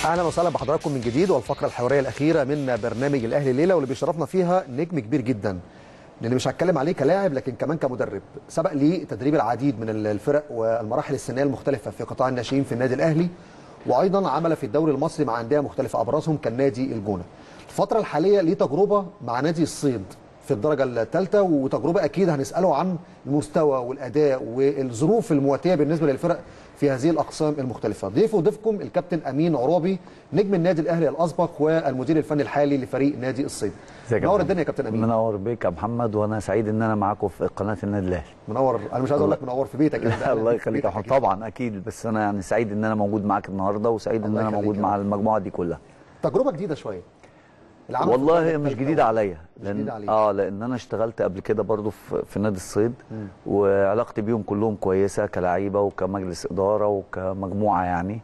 اهلا وسهلا بحضراتكم من جديد والفقره الحواريه الاخيره من برنامج الاهلي الليله واللي بيشرفنا فيها نجم كبير جدا لان مش هتكلم عليه كلاعب لكن كمان كمدرب سبق ليه تدريب العديد من الفرق والمراحل السنيه المختلفه في قطاع الناشئين في النادي الاهلي وايضا عمل في الدوري المصري مع انديه مختلفه ابرزهم كان نادي الجونه الفتره الحاليه ليه تجربه مع نادي الصيد في الدرجه الثالثه وتجربه اكيد هنساله عن المستوى والاداء والظروف المواتيه بالنسبه للفرق في هذه الاقسام المختلفه ضيفه ضيفكم الكابتن امين عرابي نجم النادي الاهلي الاسبق والمدير الفني الحالي لفريق نادي الصيد منور الدنيا يا كابتن امين منور بيك يا محمد وانا سعيد ان انا معاكم في قناه النادي الاهلي منور انا مش عايز اقول لك منور في بيتك لا الله يخليك يا طبعا اكيد بس انا يعني سعيد ان انا موجود معاك النهارده وسعيد ان انا موجود مع المجموعه دي كلها تجربه جديده شويه والله هي مش جديده عليا لان جديدة عليك. اه لان انا اشتغلت قبل كده برضو في, في نادي الصيد م. وعلاقتي بيهم كلهم كويسه كلعيبه وكمجلس اداره وكمجموعه يعني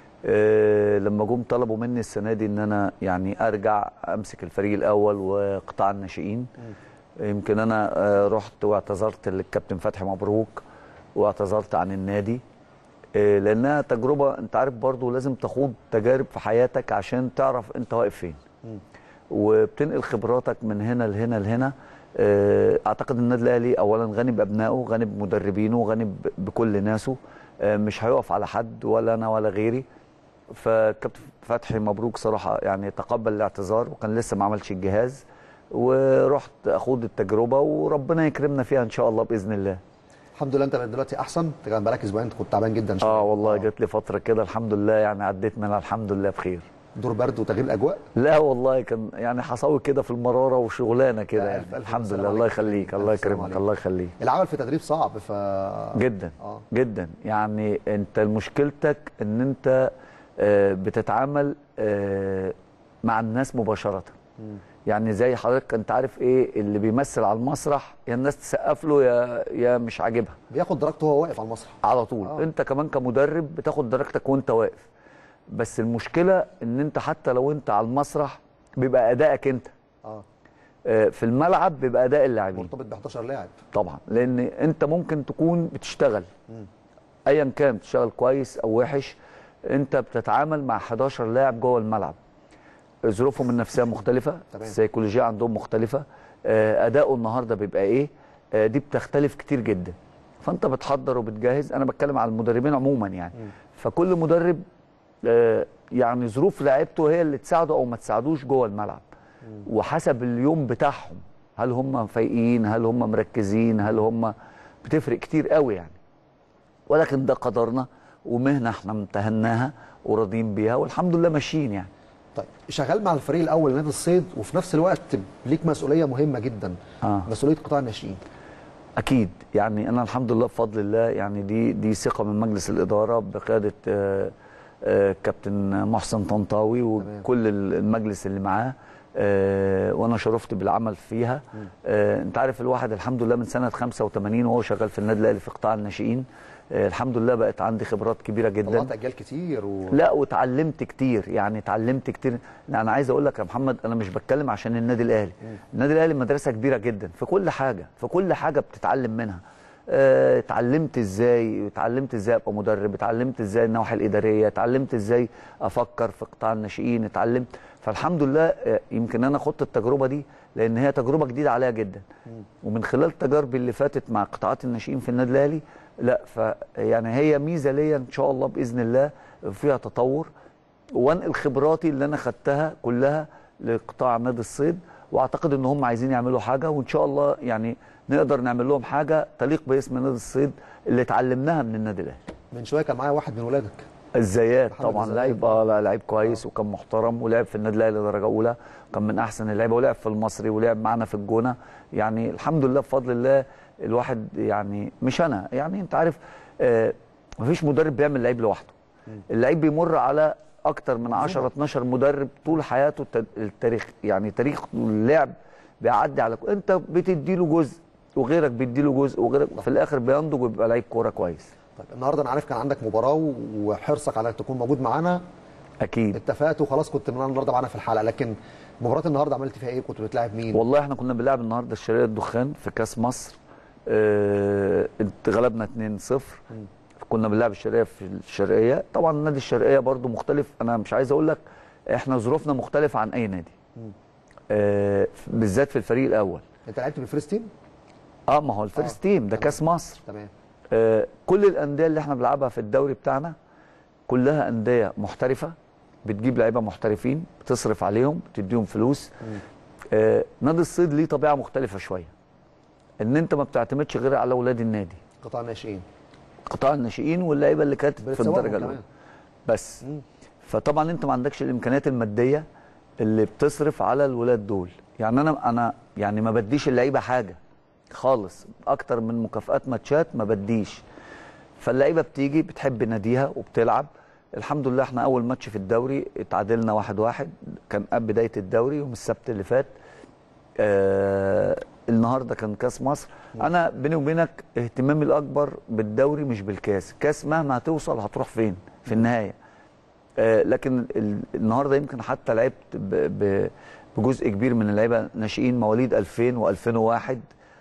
آه لما جم طلبوا مني السنه دي ان انا يعني ارجع امسك الفريق الاول وقطاع الناشئين م. يمكن انا آه رحت واعتذرت للكابتن فتحي مبروك واعتذرت عن النادي آه لانها تجربه انت عارف برضو لازم تخوض تجارب في حياتك عشان تعرف انت واقف فين م. وبتنقل خبراتك من هنا لهنا لهنا اعتقد النادي الاهلي اولا غني بابنائه غني بمدربينه غني بكل ناسه مش هيقف على حد ولا انا ولا غيري فكابتن فتحي مبروك صراحه يعني تقبل الاعتذار وكان لسه ما عملش الجهاز ورحت اخوض التجربه وربنا يكرمنا فيها ان شاء الله باذن الله الحمد لله انت دلوقتي احسن كان بقالك اسبوعين كنت تعبان جدا شويه اه والله جات لي فتره كده الحمد لله يعني عديت منها الحمد لله بخير دور برد وتغيير الاجواء لا والله كان يعني حصاوي كده في المراره وشغلانه كده يعني الحمد لله الله يخليك الله يكرمك الله يخليك العمل في تدريب صعب ف جدا آه. جدا يعني انت مشكلتك ان انت بتتعامل مع الناس مباشره م. يعني زي حضرتك انت عارف ايه اللي بيمثل على المسرح يا الناس تسقف له يا يا مش عاجبها بياخد درجته وهو واقف على المسرح على طول آه. انت كمان كمدرب بتاخد درجتك وانت واقف بس المشكله ان انت حتى لو انت على المسرح بيبقى ادائك انت اه في الملعب بيبقى اداء اللاعبين مرتبط ب 11 لاعب طبعا لان انت ممكن تكون بتشتغل ايا كان بتشتغل كويس او وحش انت بتتعامل مع 11 لاعب جوه الملعب ظروفهم النفسيه مختلفه السيكولوجيه عندهم مختلفه اداؤه النهارده بيبقى ايه دي بتختلف كتير جدا فانت بتحضر وبتجهز انا بتكلم على المدربين عموما يعني م. فكل مدرب يعني ظروف لعيبته هي اللي تساعده او ما تساعدوش جوه الملعب وحسب اليوم بتاعهم هل هم فايقين هل هم مركزين هل هم بتفرق كتير قوي يعني ولكن ده قدرنا ومهنه احنا امتهناها وراضيين بيها والحمد لله ماشيين يعني طيب شغال مع الفريق الاول نادي الصيد وفي نفس الوقت ليك مسؤوليه مهمه جدا آه. مسؤوليه قطاع الناشئين اكيد يعني انا الحمد لله بفضل الله يعني دي دي ثقه من مجلس الاداره بقياده آه آه كابتن محسن طنطاوي وكل المجلس اللي معاه آه وانا شرفت بالعمل فيها آه انت عارف الواحد الحمد لله من سنه 85 وهو شغال في النادي الاهلي في قطاع الناشئين الحمد لله بقت عندي خبرات كبيره جدا طلعت اجيال كتير و... لا واتعلمت كتير يعني اتعلمت كتير انا عايز اقول لك يا محمد انا مش بتكلم عشان النادي الاهلي النادي الاهلي مدرسه كبيره جدا في كل حاجه في كل حاجه بتتعلم منها اه اتعلمت ازاي اتعلمت ازاي ابقى مدرب اتعلمت ازاي النواحي الاداريه اتعلمت ازاي افكر في قطاع الناشئين اتعلمت فالحمد لله اه يمكن انا خدت التجربه دي لان هي تجربه جديده عليا جدا ومن خلال تجاربي اللي فاتت مع قطاعات الناشئين في النادي الاهلي لا ف يعني هي ميزه ليا ان شاء الله باذن الله فيها تطور وانقل خبراتي اللي انا خدتها كلها لقطاع نادي الصيد واعتقد ان هم عايزين يعملوا حاجه وان شاء الله يعني نقدر نعمل لهم حاجه تليق باسم نادي الصيد اللي اتعلمناها من النادي الاهلي. من شويه كان معايا واحد من ولادك. الزيات طبعا لعيب اه لعيب كويس وكان محترم ولعب في النادي الاهلي درجه اولى كان من احسن اللعيبه ولعب في المصري ولعب معانا في الجونه يعني الحمد لله بفضل الله الواحد يعني مش انا يعني انت عارف آه مفيش مدرب بيعمل لعيب لوحده اللعيب بيمر على اكتر من 10 12 مدرب طول حياته التاريخ يعني تاريخ اللعب بيعدي على انت بتدي له جزء وغيرك بيدي له جزء وغيرك في الاخر بينضج ويبقى لعيب كوره كويس طيب النهارده انا عارف كان عندك مباراه وحرصك على تكون موجود معانا اكيد اتفقت وخلاص كنت من النهارده معانا في الحلقه لكن مباراه النهارده عملت فيها ايه كنت بتلاعب مين والله احنا كنا بنلعب النهارده الشرقيه الدخان في كاس مصر اه اتغلبنا 2-0 كنا بنلعب الشرقيه في الشرقيه طبعا النادي الشرقيه برضو مختلف انا مش عايز اقول لك احنا ظروفنا مختلفه عن اي نادي آه بالذات في الفريق الاول انت لعبت بالفيرست تيم اه ما هو الفيرست آه. تيم ده تمام. كاس مصر تمام آه، كل الانديه اللي احنا بنلعبها في الدوري بتاعنا كلها انديه محترفه بتجيب لعيبه محترفين بتصرف عليهم بتديهم فلوس آه، نادي الصيد ليه طبيعه مختلفه شويه ان انت ما بتعتمدش غير على اولاد النادي قطاع ناشئين قطاع الناشئين واللعيبه اللي كانت في بتسوقهم الدرجه كمان. الاولى بس مم. فطبعا انت ما عندكش الامكانيات الماديه اللي بتصرف على الولاد دول يعني انا انا يعني ما بديش اللعيبه حاجه خالص اكتر من مكافآت ماتشات ما بديش فاللعيبه بتيجي بتحب ناديها وبتلعب الحمد لله احنا اول ماتش في الدوري اتعادلنا واحد واحد كان قبل بدايه الدوري يوم السبت اللي فات آه النهارده كان كاس مصر انا بيني وبينك اهتمامي الاكبر بالدوري مش بالكاس كاس مهما هتوصل هتروح فين في النهايه آه لكن ال- النهارده يمكن حتى لعبت ب- ب- بجزء كبير من اللعيبه ناشئين مواليد 2000 و2001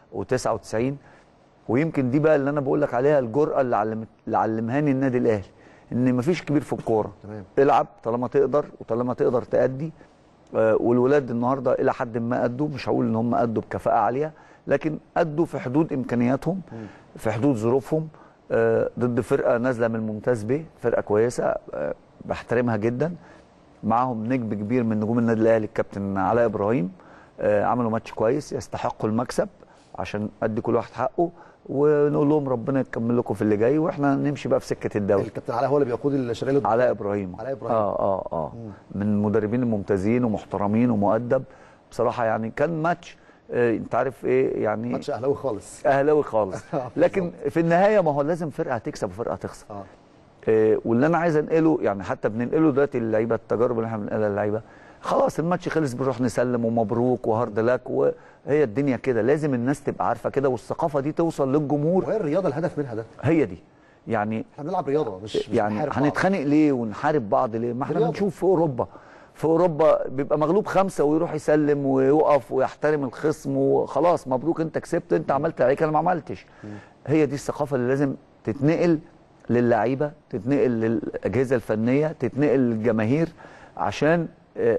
و99 ويمكن دي بقى اللي انا بقول لك عليها الجرأه اللي علمت اللي علمهاني النادي الاهلي ان مفيش كبير في الكوره تمام. العب طالما تقدر وطالما تقدر تأدي آه، والولاد النهارده الى حد ما ادوا مش هقول ان هم ادوا بكفاءه عاليه لكن ادوا في حدود امكانياتهم في حدود ظروفهم آه، ضد فرقه نازله من الممتاز ب فرقه كويسه آه، بحترمها جدا معاهم نجم كبير من نجوم النادي الاهلي الكابتن علاء ابراهيم آه، عملوا ماتش كويس يستحقوا المكسب عشان ادي كل واحد حقه ونقول لهم ربنا يكمل لكم في اللي جاي واحنا نمشي بقى في سكه الدوري الكابتن علاء هو اللي بيقود الشرقيه للضباط. علاء ابراهيم علاء إبراهيم. اه اه اه من المدربين الممتازين ومحترمين ومؤدب بصراحه يعني كان ماتش آه انت عارف ايه يعني ماتش اهلاوي خالص اهلاوي خالص لكن في النهايه ما هو لازم فرقه هتكسب وفرقه هتخسر اه آه واللي انا عايز انقله يعني حتى بننقله دلوقتي للعيبه التجارب اللي احنا بننقلها للعيبه خلاص الماتش خلص بنروح نسلم ومبروك وهارد لك وهي الدنيا كده لازم الناس تبقى عارفه كده والثقافه دي توصل للجمهور وهي الرياضه الهدف منها ده هي دي يعني احنا بنلعب رياضه مش مش يعني بنحارب بعض. هنتخانق ليه ونحارب بعض ليه؟ ما احنا رياضة. بنشوف في اوروبا في اوروبا بيبقى مغلوب خمسه ويروح يسلم ويقف ويحترم الخصم وخلاص مبروك انت كسبت انت عملت عليك انا ما عملتش. هي دي الثقافه اللي لازم تتنقل للعيبه، تتنقل للاجهزه الفنيه، تتنقل للجماهير عشان آه،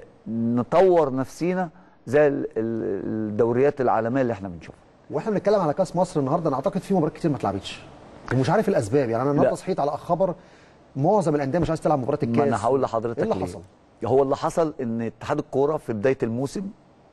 نطور نفسينا زي ال- ال- الدوريات العالميه اللي احنا بنشوفها. واحنا بنتكلم على كاس مصر النهارده انا اعتقد في مباريات كتير ما اتلعبتش ومش عارف الاسباب يعني انا النهارده لا. صحيت على خبر معظم الانديه مش عايز تلعب مباراه الكاس ما انا هقول لحضرتك ايه اللي ليه؟ حصل؟ هو اللي حصل ان اتحاد الكوره في بدايه الموسم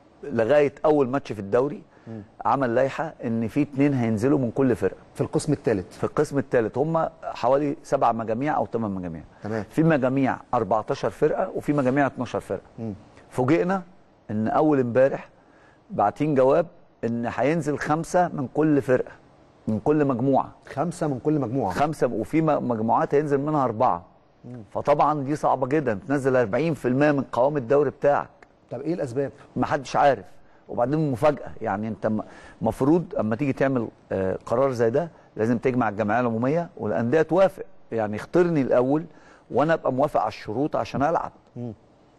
لغايه اول ماتش في الدوري عمل لائحه ان في اتنين هينزلوا من كل فرقه في القسم الثالث في القسم الثالث هم حوالي سبع مجاميع او ثمان مجاميع تمام. في مجاميع 14 فرقه وفي مجاميع 12 فرقه فوجئنا ان اول امبارح باعتين جواب ان هينزل خمسه من كل فرقه من كل مجموعه خمسه من كل مجموعه خمسه وفي م- مجموعات هينزل منها اربعه فطبعا دي صعبه جدا تنزل 40% من قوام الدوري بتاعك طب ايه الاسباب؟ ما حدش عارف وبعدين مفاجاه يعني انت المفروض اما تيجي تعمل آه، قرار زي ده لازم تجمع الجمعيه العموميه والانديه توافق يعني اختارني الاول وانا ابقى موافق على الشروط عشان العب آه،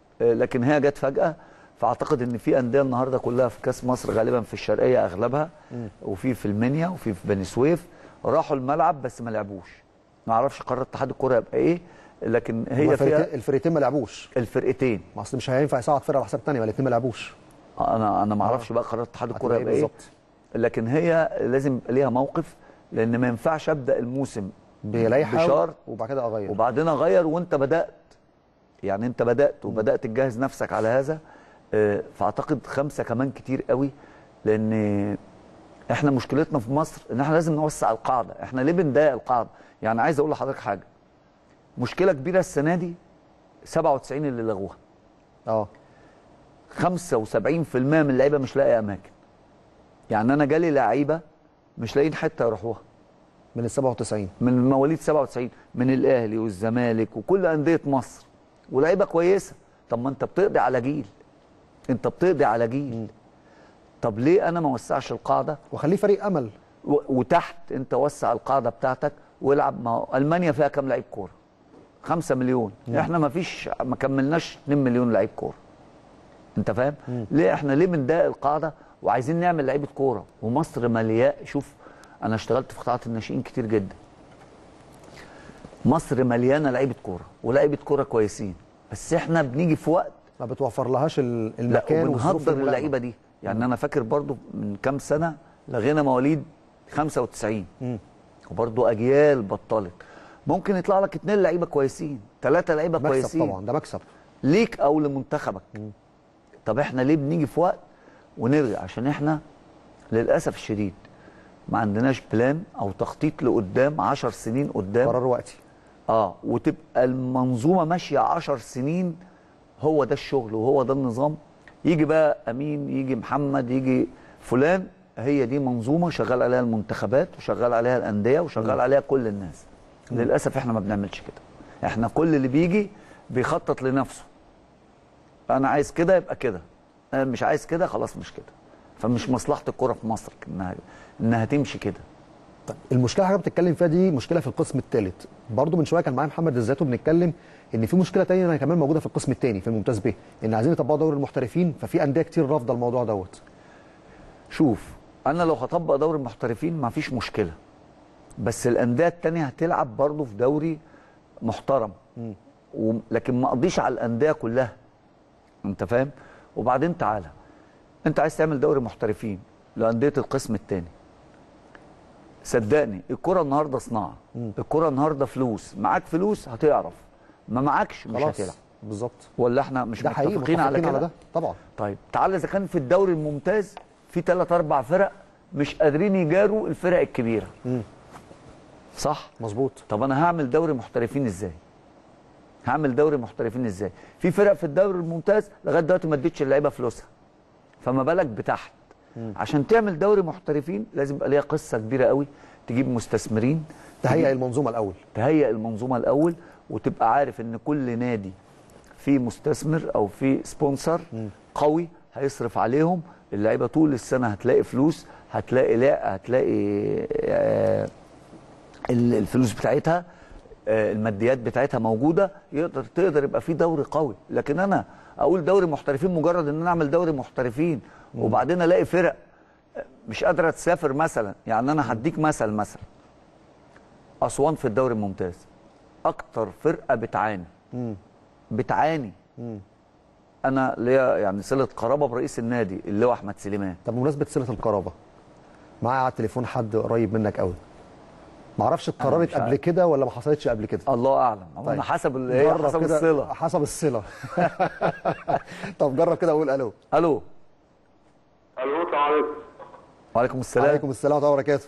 لكن هي جت فجاه فاعتقد ان في انديه النهارده كلها في كاس مصر غالبا في الشرقيه اغلبها وفي في المنيا وفي في بني سويف راحوا الملعب بس ما لعبوش ما اعرفش قرار اتحاد الكوره يبقى ايه لكن هما هي الفريقين- فيها الفريقين ما لعبوش الفرقتين ما اصل مش هينفع يصعد فرقه على حساب الثانيه ولا الاثنين ما لعبوش انا انا ما اعرفش بقى قرار اتحاد الكوره هتبقى يبقى ايه بالظبط؟ لكن هي لازم يبقى ليها موقف لان ما ينفعش ابدا الموسم بلائحه بشرط وبعد كده اغير وبعدين اغير وانت بدات يعني انت بدات وبدات تجهز نفسك على هذا آه، فاعتقد خمسه كمان كتير قوي لان احنا مشكلتنا في مصر ان احنا لازم نوسع القاعده احنا ليه بنضايق القاعده يعني عايز اقول لحضرتك حاجه مشكله كبيره السنه دي 97 اللي لغوها اه 75% من اللعيبه مش لاقي اماكن يعني انا جالي لعيبه مش لاقيين حته يروحوها من ال 97 من مواليد 97 من الاهلي والزمالك وكل انديه مصر ولاعيبه كويسه طب ما انت بتقضي على جيل انت بتقضي على جيل طب ليه انا ما وسعش القاعده وخليه فريق امل و- وتحت انت وسع القاعده بتاعتك والعب ما هو المانيا فيها كام لعيب كوره 5 مليون احنا ما فيش ما كملناش 2 مليون لعيب كوره انت فاهم ليه احنا ليه بنضايق القاعده وعايزين نعمل لعيبه كوره ومصر ملياء شوف انا اشتغلت في قطاعات الناشئين كتير جدا مصر مليانه لعيبه كوره ولاعيبه كوره كويسين بس احنا بنيجي في وقت ما بتوفر لهاش ال- لا المكان والظروف وبنهدر الملائمة. اللعيبه دي يعني انا فاكر برضو من كام سنه لغينا مواليد 95 مم. وبرضو اجيال بطلت ممكن يطلع لك اتنين لعيبه كويسين ثلاثه لعيبه مكسب كويسين طبعا ده مكسب ليك او لمنتخبك طب احنا ليه بنيجي في وقت ونرجع عشان احنا للاسف الشديد ما عندناش بلان او تخطيط لقدام 10 سنين قدام قرار وقتي اه وتبقى المنظومه ماشيه 10 سنين هو ده الشغل وهو ده النظام يجي بقى امين يجي محمد يجي فلان هي دي منظومه شغال عليها المنتخبات وشغال عليها الانديه وشغال عليها كل الناس للاسف احنا ما بنعملش كده احنا كل اللي بيجي بيخطط لنفسه انا عايز كده يبقى كده انا مش عايز كده خلاص مش كده فمش مصلحه الكره في مصر انها انها تمشي كده طيب المشكله اللي حضرتك بتتكلم فيها دي مشكله في القسم الثالث برضو من شويه كان معايا محمد الزات وبنتكلم ان في مشكله تانية كمان موجوده في القسم الثاني في الممتاز ب ان عايزين يطبقوا دوري المحترفين ففي انديه كتير رافضه الموضوع دوت شوف انا لو هطبق دوري المحترفين ما فيش مشكله بس الانديه التانية هتلعب برضه في دوري محترم و... لكن ما اقضيش على الانديه كلها انت فاهم وبعدين تعالى انت عايز تعمل دوري محترفين لانديه القسم الثاني صدقني الكره النهارده صناعه الكره النهارده فلوس معاك فلوس هتعرف ما معاكش مش خلاص هتلعب بالظبط ولا احنا مش ده حقيقي متفقين على كده ده طبعا طيب تعالى اذا كان في الدوري الممتاز في ثلاث اربع فرق مش قادرين يجاروا الفرق الكبيره مم. صح مظبوط طب انا هعمل دوري محترفين ازاي هعمل دوري محترفين ازاي في فرق في الدوري الممتاز لغايه دلوقتي ما اديتش اللعيبه فلوسها فما بالك بتحت عشان تعمل دوري محترفين لازم يبقى ليها قصه كبيره قوي تجيب مستثمرين تهيئ المنظومه الاول تهيئ المنظومه الاول وتبقى عارف ان كل نادي فيه مستثمر او فيه سبونسر قوي هيصرف عليهم اللعيبه طول السنه هتلاقي فلوس هتلاقي لا هتلاقي آه، ال- الفلوس بتاعتها آه، الماديات بتاعتها موجوده يقدر تقدر يبقى في دوري قوي لكن انا اقول دوري محترفين مجرد ان انا اعمل دوري محترفين وبعدين الاقي فرق آه، مش قادره تسافر مثلا يعني انا هديك مثل مثلا اسوان في الدوري الممتاز اكتر فرقه بتعاني مم. بتعاني مم. انا ليا يعني صله قرابه برئيس النادي اللي هو احمد سليمان طب بمناسبه صله القرابه معايا على التليفون حد قريب منك قوي ما اعرفش اتكررت مش قبل عارف. كده ولا ما حصلتش قبل كده الله اعلم هو طيب. انا حسب ال- ايه جرب حسب كده- الصله حسب الصله طب جرب كده اقول الو الو الو السلام عليكم وعليكم السلام عليكم السلام ورحمه الله وبركاته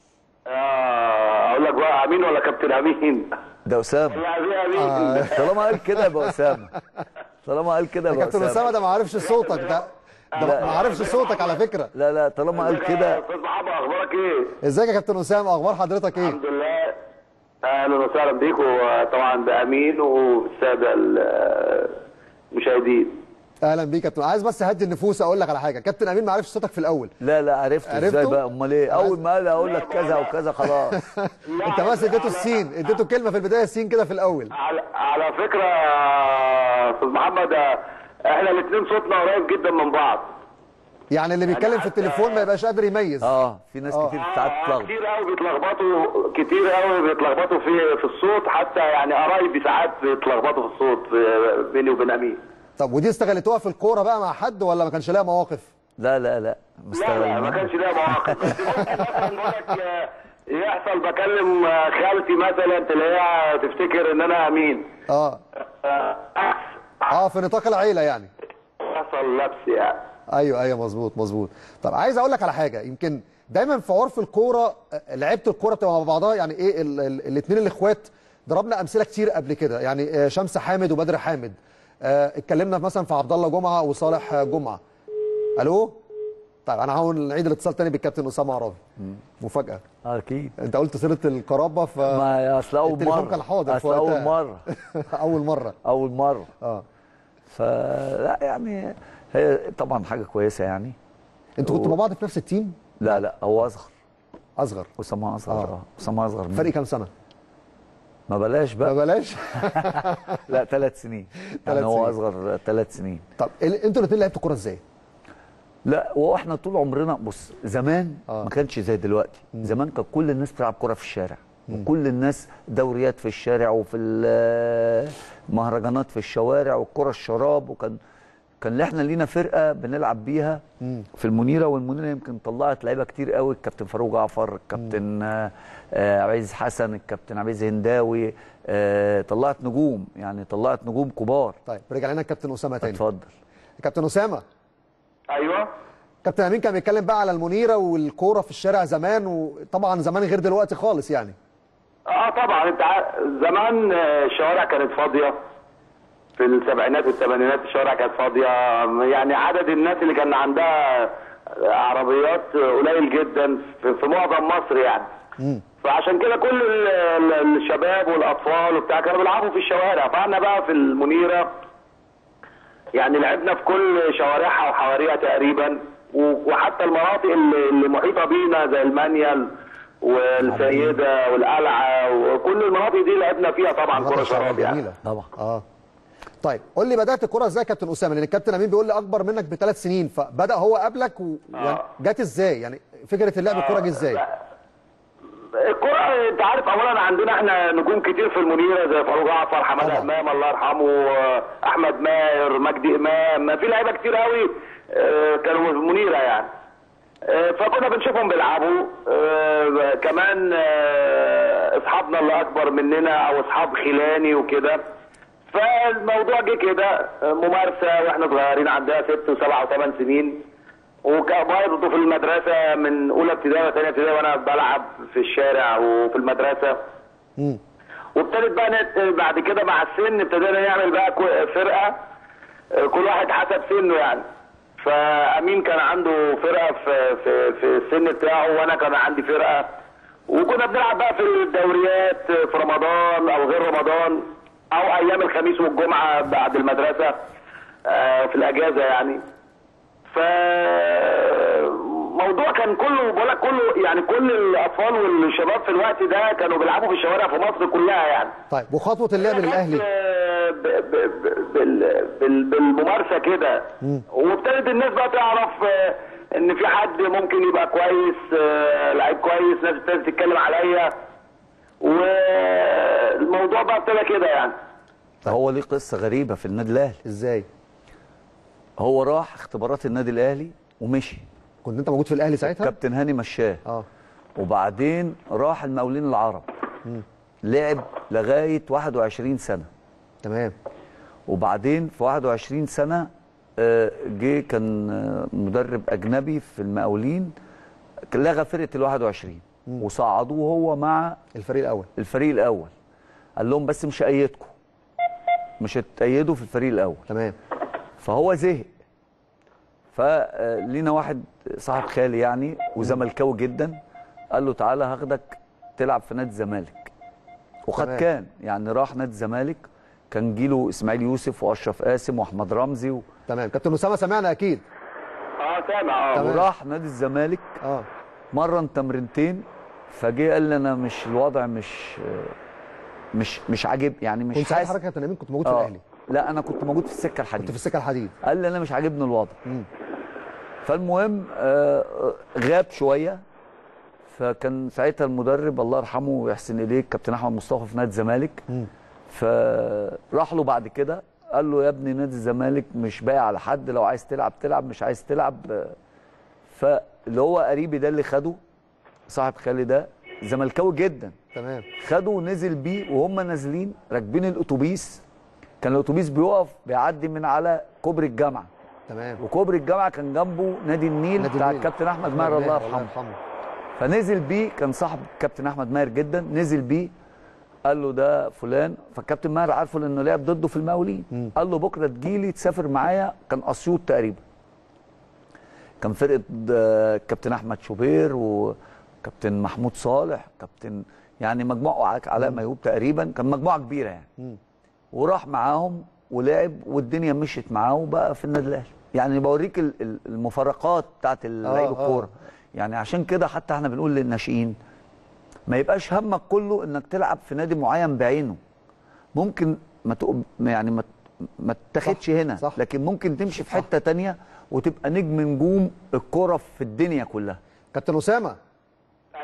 آه، اقول لك بقى امين ولا كابتن امين ده اسامه يا امين امين طالما قال كده يبقى اسامه طالما قال كده يا يبقى كابتن اسامه ده ما عرفش صوتك ده ده ما عرفش صوتك على فكره لا لا طالما قال كده استاذ محمد اخبارك ايه؟ ازيك يا كابتن اسامه اخبار حضرتك ايه الحمد لله اهلا وسهلا بيك وطبعا بامين والساده ال- المشاهدين اهلا بيك يا كابتن عايز بس اهدي النفوس اقول لك على حاجه كابتن امين ما عرفش صوتك في الاول لا لا عرفت ازاي عرفته؟ بقى امال ايه اول ما قال اقول لك كذا وكذا خلاص انت بس اديته السين اديته كلمه في البدايه السين كده في الاول على, على فكره يا استاذ محمد آه، احنا الاثنين صوتنا قريب جدا من بعض يعني اللي بيتكلم في التليفون ما يبقاش قادر يميز اه في ناس آه. كتير ساعات آه، تتلخبط كتير قوي بيتلخبطوا كتير قوي بيتلخبطوا في في الصوت حتى يعني قرايبي ساعات بيتلخبطوا في الصوت في- بيني وبين امين طب ودي استغلتوها في الكوره بقى مع حد ولا ما كانش لها مواقف لا لا لا لا لا ما مستغل كانش ليها مواقف مثلا بقول لك آه، يحصل بكلم آه، خالتي مثلا تلاقيها تفتكر ان انا امين اه آه، اه في نطاق العيله يعني حصل لبس يعني ايوه ايوه مظبوط مظبوط طب عايز اقول لك على حاجه يمكن دايما في عرف الكوره آه، لعيبه الكوره بتبقى مع بعضها يعني ايه الاثنين الاخوات ضربنا امثله كتير قبل كده يعني آه، شمس حامد وبدر حامد آه، اتكلمنا مثلا في عبد الله جمعه وصالح آه، جمعه الو طيب انا هحاول نعيد الاتصال تاني بالكابتن اسامه عرابي مفاجاه اكيد انت قلت صله القرابه ف ما اصل اول التليفون مره كان حاضر في اصل اول وقتها. مره اول مره اول مره اه فلا يعني هي طبعا حاجه كويسه يعني انتوا كنتوا مع بعض في نفس التيم لا لا هو اصغر اصغر اسامه اصغر آه. اه اسامه اصغر مني. فرق كام سنه ما بلاش ما بقى بلاش لا ثلاث سنين يعني ثلاث هو سنين. اصغر ثلاث سنين طب ال- انتوا الاثنين لعبتوا كوره ازاي لا هو احنا طول عمرنا بص زمان آه. ما كانش زي دلوقتي زمان كان كل الناس بتلعب كوره في الشارع وكل الناس دوريات في الشارع وفي المهرجانات في الشوارع والكره الشراب وكان كان احنا لينا فرقه بنلعب بيها في المنيره والمنيره يمكن طلعت لعيبه كتير قوي الكابتن فاروق جعفر الكابتن آه، آه، عبد العزيز حسن الكابتن عبد العزيز هنداوي آه، طلعت نجوم يعني طلعت نجوم كبار طيب رجع لنا الكابتن اسامه تاني اتفضل كابتن اسامه ايوه كابتن امين كان بيتكلم بقى على المنيره والكوره في الشارع زمان وطبعا زمان غير دلوقتي خالص يعني اه طبعا انت عارف زمان آه، الشوارع كانت فاضيه في السبعينات والثمانينات الشوارع كانت فاضيه يعني عدد الناس اللي كان عندها عربيات قليل جدا في, في معظم مصر يعني فعشان كده كل ال- ال- الشباب والاطفال وبتاع كانوا بيلعبوا في الشوارع فاحنا بقى في المنيره يعني لعبنا في كل شوارعها وحواريها تقريبا و- وحتى المناطق اللي اللي محيطه بينا زي المنيل والسيده والقلعه وكل المناطق دي لعبنا فيها طبعا كره شراب يعني جميله طبعا اه طيب قول لي بدات الكوره ازاي يا كابتن اسامه لان الكابتن امين بيقول لي اكبر منك بثلاث سنين فبدا هو قبلك و... يعني جت ازاي يعني فكره اللعب الكوره جه ازاي الكرة انت عارف اولا عندنا احنا نجوم كتير في المنيرة زي فاروق جعفر حماده طبعا. امام الله يرحمه احمد ماهر مجدي امام في لعيبه كتير قوي اه، كانوا في المنيرة يعني اه، فكنا بنشوفهم بيلعبوا اه، كمان اه، اصحابنا اللي اكبر مننا او اصحاب خلاني وكده فالموضوع جه كده اه، ممارسه واحنا صغيرين عندها ست وسبع وثمان سنين وكان برضه في المدرسه من اولى ابتدائي وثانيه ابتدائي وانا بلعب في الشارع وفي المدرسه مم. وابتدت بقى نت- بعد كده مع السن ابتدينا نعمل بقى كو- فرقه آه، كل واحد حسب سنه يعني فامين كان عنده فرقه في في في السن بتاعه وانا كان عندي فرقه وكنا بنلعب بقى في الدوريات في رمضان او غير رمضان او ايام الخميس والجمعه بعد المدرسه آه، في الاجازه يعني فموضوع كان كله بقول لك كله يعني كل الاطفال والشباب في الوقت ده كانوا بيلعبوا في الشوارع في مصر كلها يعني طيب وخطوه اللعب للاهلي آه، ب- ب- ب- بال- بال- بالممارسه كده وابتدت الناس بقى تعرف آه، ان في حد ممكن يبقى كويس آه، لعيب كويس ناس ابتدت تتكلم عليا والموضوع بقى ابتدى كده يعني هو ليه قصه غريبه في النادي الاهلي ازاي هو راح اختبارات النادي الاهلي ومشي كنت انت موجود في الاهلي ساعتها كابتن هاني مشاه اه وبعدين راح المقاولين العرب لعب لغايه 21 سنه تمام وبعدين في 21 سنه آه، جه كان آه، مدرب اجنبي في المقاولين كان لغى فرقه ال 21 وصعدوه هو مع الفريق الاول الفريق الاول قال لهم بس مش هأيدكم مش هتأيدوا في الفريق الاول تمام فهو زهق فلينا واحد صاحب خالي يعني وزملكاوي جدا قال له تعالى هاخدك تلعب في نادي الزمالك وقد تمام. كان يعني راح نادي الزمالك كان جيله اسماعيل يوسف واشرف قاسم واحمد رمزي و... تمام كابتن اسامه سمعنا اكيد اه سامع اه تمام. وراح نادي الزمالك اه مرن تمرينتين فجه قال لي انا مش الوضع مش مش مش عاجب يعني مش كنت ساعتها حاسس حضرتك يا كابتن امين كنت موجود في آه. الاهلي لا انا كنت موجود في السكه كنت الحديد في السكه الحديد قال لي انا مش عاجبني الوضع مم. فالمهم آه، غاب شويه فكان ساعتها المدرب الله يرحمه ويحسن اليه كابتن احمد مصطفى في نادي الزمالك مم. فراح له بعد كده قال له يا ابني نادي الزمالك مش باقي على حد لو عايز تلعب تلعب مش عايز تلعب آه، فاللي هو قريبي ده اللي خده صاحب خالي ده زملكاوي جدا تمام خده ونزل بيه وهم نازلين راكبين الاتوبيس كان الاتوبيس بيقف بيعدي من على كوبري الجامعه تمام وكوبري الجامعه كان جنبه نادي النيل نادي بتاع النيل. الكابتن احمد ماهر الله يرحمه فنزل بيه كان صاحب كابتن احمد ماهر جدا نزل بيه قال له ده فلان فالكابتن ماهر عارفه لانه لعب ضده في المقاولين قال له بكره تجيلي تسافر معايا كان اسيوط تقريبا كان فرقه آه، كابتن احمد شوبير وكابتن محمود صالح كابتن يعني مجموعه علاء ميهوب تقريبا كان مجموعه كبيره يعني وراح معاهم ولعب والدنيا مشيت معاه وبقى في النادي الاهلي يعني بوريك ال- ال- المفارقات بتاعت لعيب آه. الكوره يعني عشان كده حتى احنا بنقول للناشئين ما يبقاش همك كله انك تلعب في نادي معين بعينه ممكن ما تق... يعني ما ما تتاخدش هنا صح. لكن ممكن تمشي في حته تانية وتبقى نجم نجوم الكوره في الدنيا كلها كابتن اسامه ايوه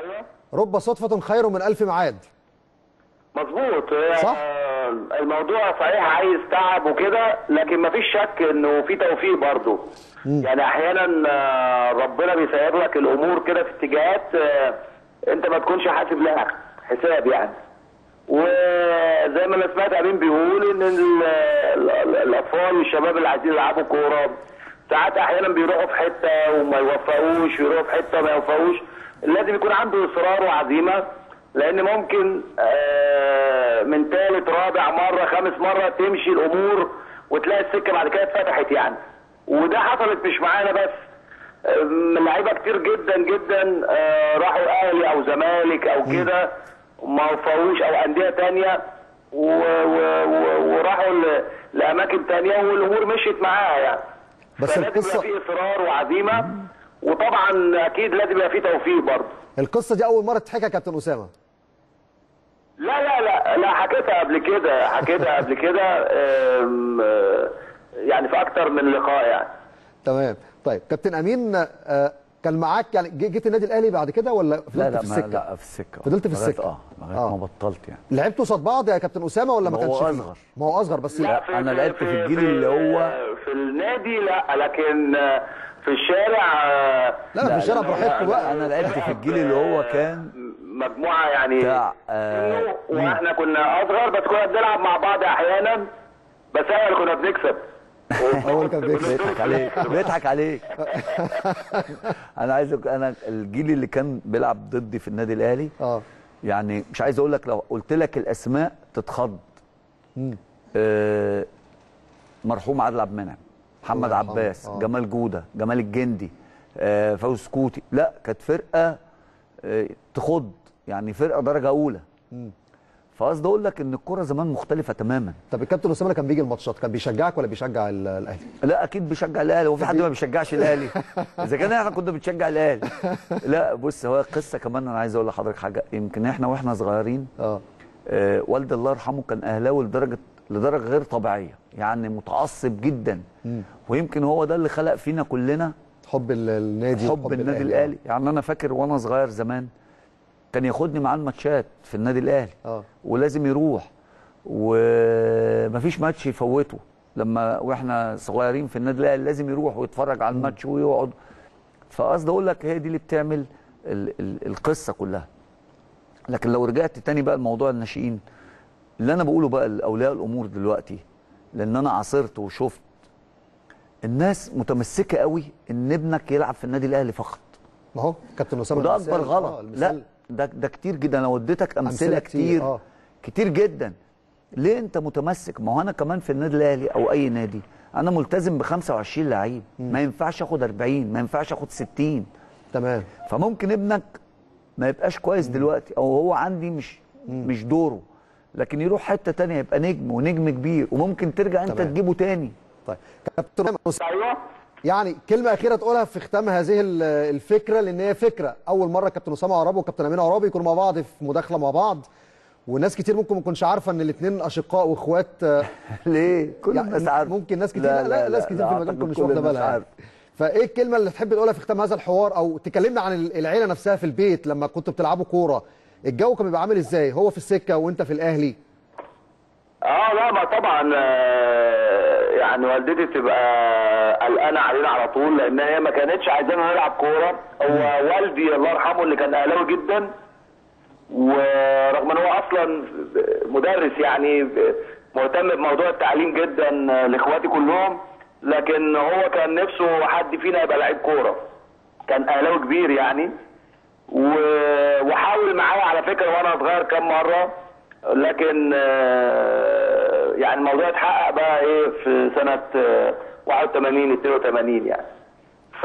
رب صدفه خير من الف ميعاد مظبوط هي- صح. آه، الموضوع صحيح عايز تعب وكده لكن مفيش شك انه في توفيق برضه يعني احيانا آه، ربنا بيسير لك الامور كده في اتجاهات آه، انت ما تكونش حاسب لها حساب يعني وزي ما انا سمعت امين بيقول ان ال- ال- ال- الاطفال والشباب اللي عايزين يلعبوا كوره ساعات احيانا بيروحوا في حته وما يوفقوش ويروحوا في حته ما يوفقوش لازم يكون عنده اصرار وعزيمه لان ممكن آه، من ثالث رابع مره خامس مره تمشي الامور وتلاقي السكه بعد كده اتفتحت يعني وده حصلت مش معانا بس آه، من لعيبه كتير جدا جدا آه، راحوا اهلي او زمالك او كده ما وفقوش او انديه تانية و- و- و- وراحوا ل- لاماكن تانية والامور مشيت معاها يعني بس فلازم القصة- يبقى في اصرار وعزيمه وطبعا اكيد لازم يبقى في توفيق برضه القصه دي اول مره تتحكى يا كابتن اسامه لا لا لا لا حكيتها قبل كده حكيتها قبل كده آم، آه، يعني في اكتر من لقاء يعني تمام طيب كابتن امين آه، كان معاك يعني جي- جيت النادي الاهلي بعد كده ولا فضلت لا لا في ما السكه لا في السكه فضلت في لغاية- السكة. اه لغايه آه. ما بطلت يعني لعبتوا قصاد بعض يا كابتن اسامه ولا ما ما هو كانش فيه؟ أصغر. ما هو اصغر بس لا، أنا لعبت في الجيل اللي هو- في النادي لا لكن آه، في الشارع آه، لا في الشارع لا، براحتكم لا، بقى انا لعبت في الجيل اللي هو كان مجموعه يعني بتاع، آه، سنه واحنا كنا اصغر بس كنا بنلعب مع بعض احيانا بس احنا اللي كنا بنكسب هو اللي كان بيكسب. بيضحك عليك بيضحك عليك انا عايز أقول- انا الجيل اللي كان بيلعب ضدي في النادي الاهلي اه يعني مش عايز اقول لك لو قلت لك الاسماء تتخض آه مرحوم عادل عبد المنعم محمد الله يرحمه. عباس آه. جمال جوده جمال الجندي آه فوز كوتي لا كانت فرقه آه تخض يعني فرقه درجه اولى فقصدي اقول لك ان الكره زمان مختلفه تماما طب الكابتن اسامه لما كان بيجي الماتشات كان بيشجعك ولا بيشجع ال- الاهلي لا اكيد بيشجع الاهلي هو في حد ما بيشجعش الاهلي اذا كان احنا كنا بنشجع الاهلي لا بص هو قصه كمان انا عايز اقول لحضرتك حاجه يمكن احنا واحنا صغيرين اه آه والدي الله يرحمه كان اهلاوي لدرجه لدرجه غير طبيعيه يعني متعصب جدا ويمكن هو ده اللي خلق فينا كلنا حب ال- النادي حب وحب النادي الاهلي يعني انا فاكر وانا صغير زمان كان ياخدني معاه الماتشات في النادي الاهلي اه ولازم يروح ومفيش ماتش يفوته لما واحنا صغيرين في النادي الاهلي لازم يروح ويتفرج على الماتش ويقعد فقصدي اقول لك هي دي اللي بتعمل ال ال القصه كلها لكن لو رجعت تاني بقى لموضوع الناشئين اللي انا بقوله بقى لاولياء الامور دلوقتي لان انا عاصرت وشفت الناس متمسكه قوي ان ابنك يلعب في النادي الاهلي فقط ما هو كابتن اسامه وده المثال- اكبر غلط آه، لا المثال ده ده كتير جدا انا وديتك امثله, أمثلة كتير، كتير آه. كتير جدا ليه انت متمسك ما هو انا كمان في النادي الاهلي او اي نادي انا ملتزم ب 25 لعيب ما ينفعش اخد 40 ما ينفعش اخد 60 تمام فممكن ابنك ما يبقاش كويس دلوقتي او هو عندي مش مش دوره لكن يروح حته تانية يبقى نجم ونجم كبير وممكن ترجع انت تمام. تجيبه تاني طيب كابتن أسامة، ايوه يعني كلمه اخيره تقولها في ختام هذه ال- الفكره لان هي فكره اول مره كابتن اسامه عرابي وكابتن امين عرابي يكونوا مع بعض في مداخله مع بعض وناس كتير ممكن ما تكونش عارفه ان الاثنين اشقاء واخوات آه، ليه كل يعني الناس عارفه ممكن ناس كتير لا, لا, ناس كتير في المجال أعتقد مش كل واخده الناس بالها يعني. عارفة. فايه الكلمه اللي تحب تقولها في ختام هذا الحوار او تكلمنا عن ال- العيله نفسها في البيت لما كنتوا بتلعبوا كوره الجو كان بيبقى عامل ازاي هو في السكه وانت في الاهلي اه لا ما طبعا آه، يعني والدتي بتبقى قلقانه علينا على طول لان هي ما كانتش عايزانا نلعب كوره هو والدي الله يرحمه اللي كان اهلاوي جدا ورغم ان هو اصلا مدرس يعني مهتم بموضوع التعليم جدا لاخواتي كلهم لكن هو كان نفسه حد فينا يبقى لعيب كوره كان اهلاوي كبير يعني و- وحاول معايا على فكره وانا صغير كام مره لكن آه، يعني الموضوع اتحقق بقى ايه في سنه آه، 81 82 يعني ف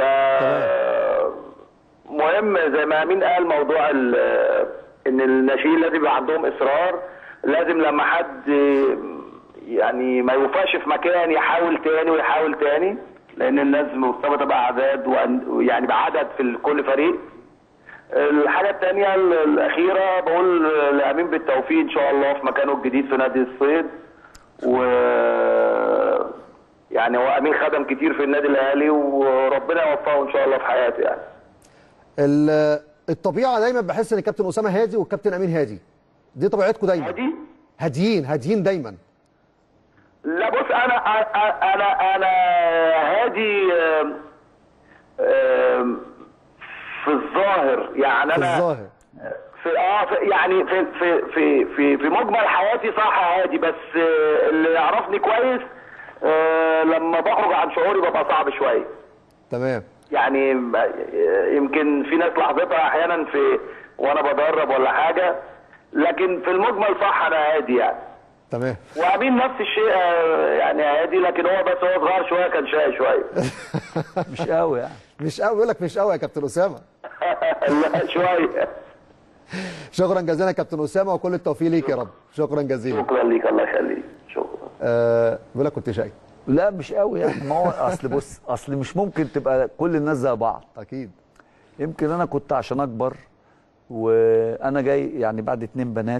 مهم زي ما امين قال موضوع ال- ان الناشئين لازم يبقى عندهم اصرار لازم لما حد يعني ما يوفقش في مكان يحاول تاني ويحاول تاني لان الناس مرتبطه باعداد وأن- ويعني بعدد في ال- كل فريق الحاجه الثانيه الاخيره بقول لامين بالتوفيق ان شاء الله في مكانه الجديد في نادي الصيد و يعني هو امين خدم كتير في النادي الاهلي وربنا يوفقه ان شاء الله في حياته يعني ال- الطبيعه دايما بحس ان الكابتن اسامه هادي والكابتن امين هادي دي طبيعتكم دايما هادي هاديين هاديين دايما لا بص انا انا انا هادي آم، آم، في الظاهر يعني في انا الظاهر في اه في يعني في في في في, في مجمل حياتي صح هادي بس آه، اللي يعرفني كويس آه، لما بخرج عن شعوري ببقى صعب شويه تمام يعني ب- آه، يمكن في ناس لاحظتها احيانا في وانا بدرب ولا حاجه لكن في المجمل صح انا هادي يعني تمام وامين نفس الشيء آه، يعني هادي لكن هو بس هو صغير شويه كان شقي شويه مش قوي يعني مش قوي بيقول لك مش قوي يا كابتن اسامه لا شويه شكرا جزيلا يا كابتن اسامه وكل التوفيق ليك يا رب شكرا جزيلا شكرا ليك الله يخليك شكرا آه بيقول لك كنت شقي لا مش قوي يعني ما هو اصل بص اصل مش ممكن تبقى كل الناس زي بعض اكيد يمكن انا كنت عشان اكبر وانا جاي يعني بعد اتنين بنات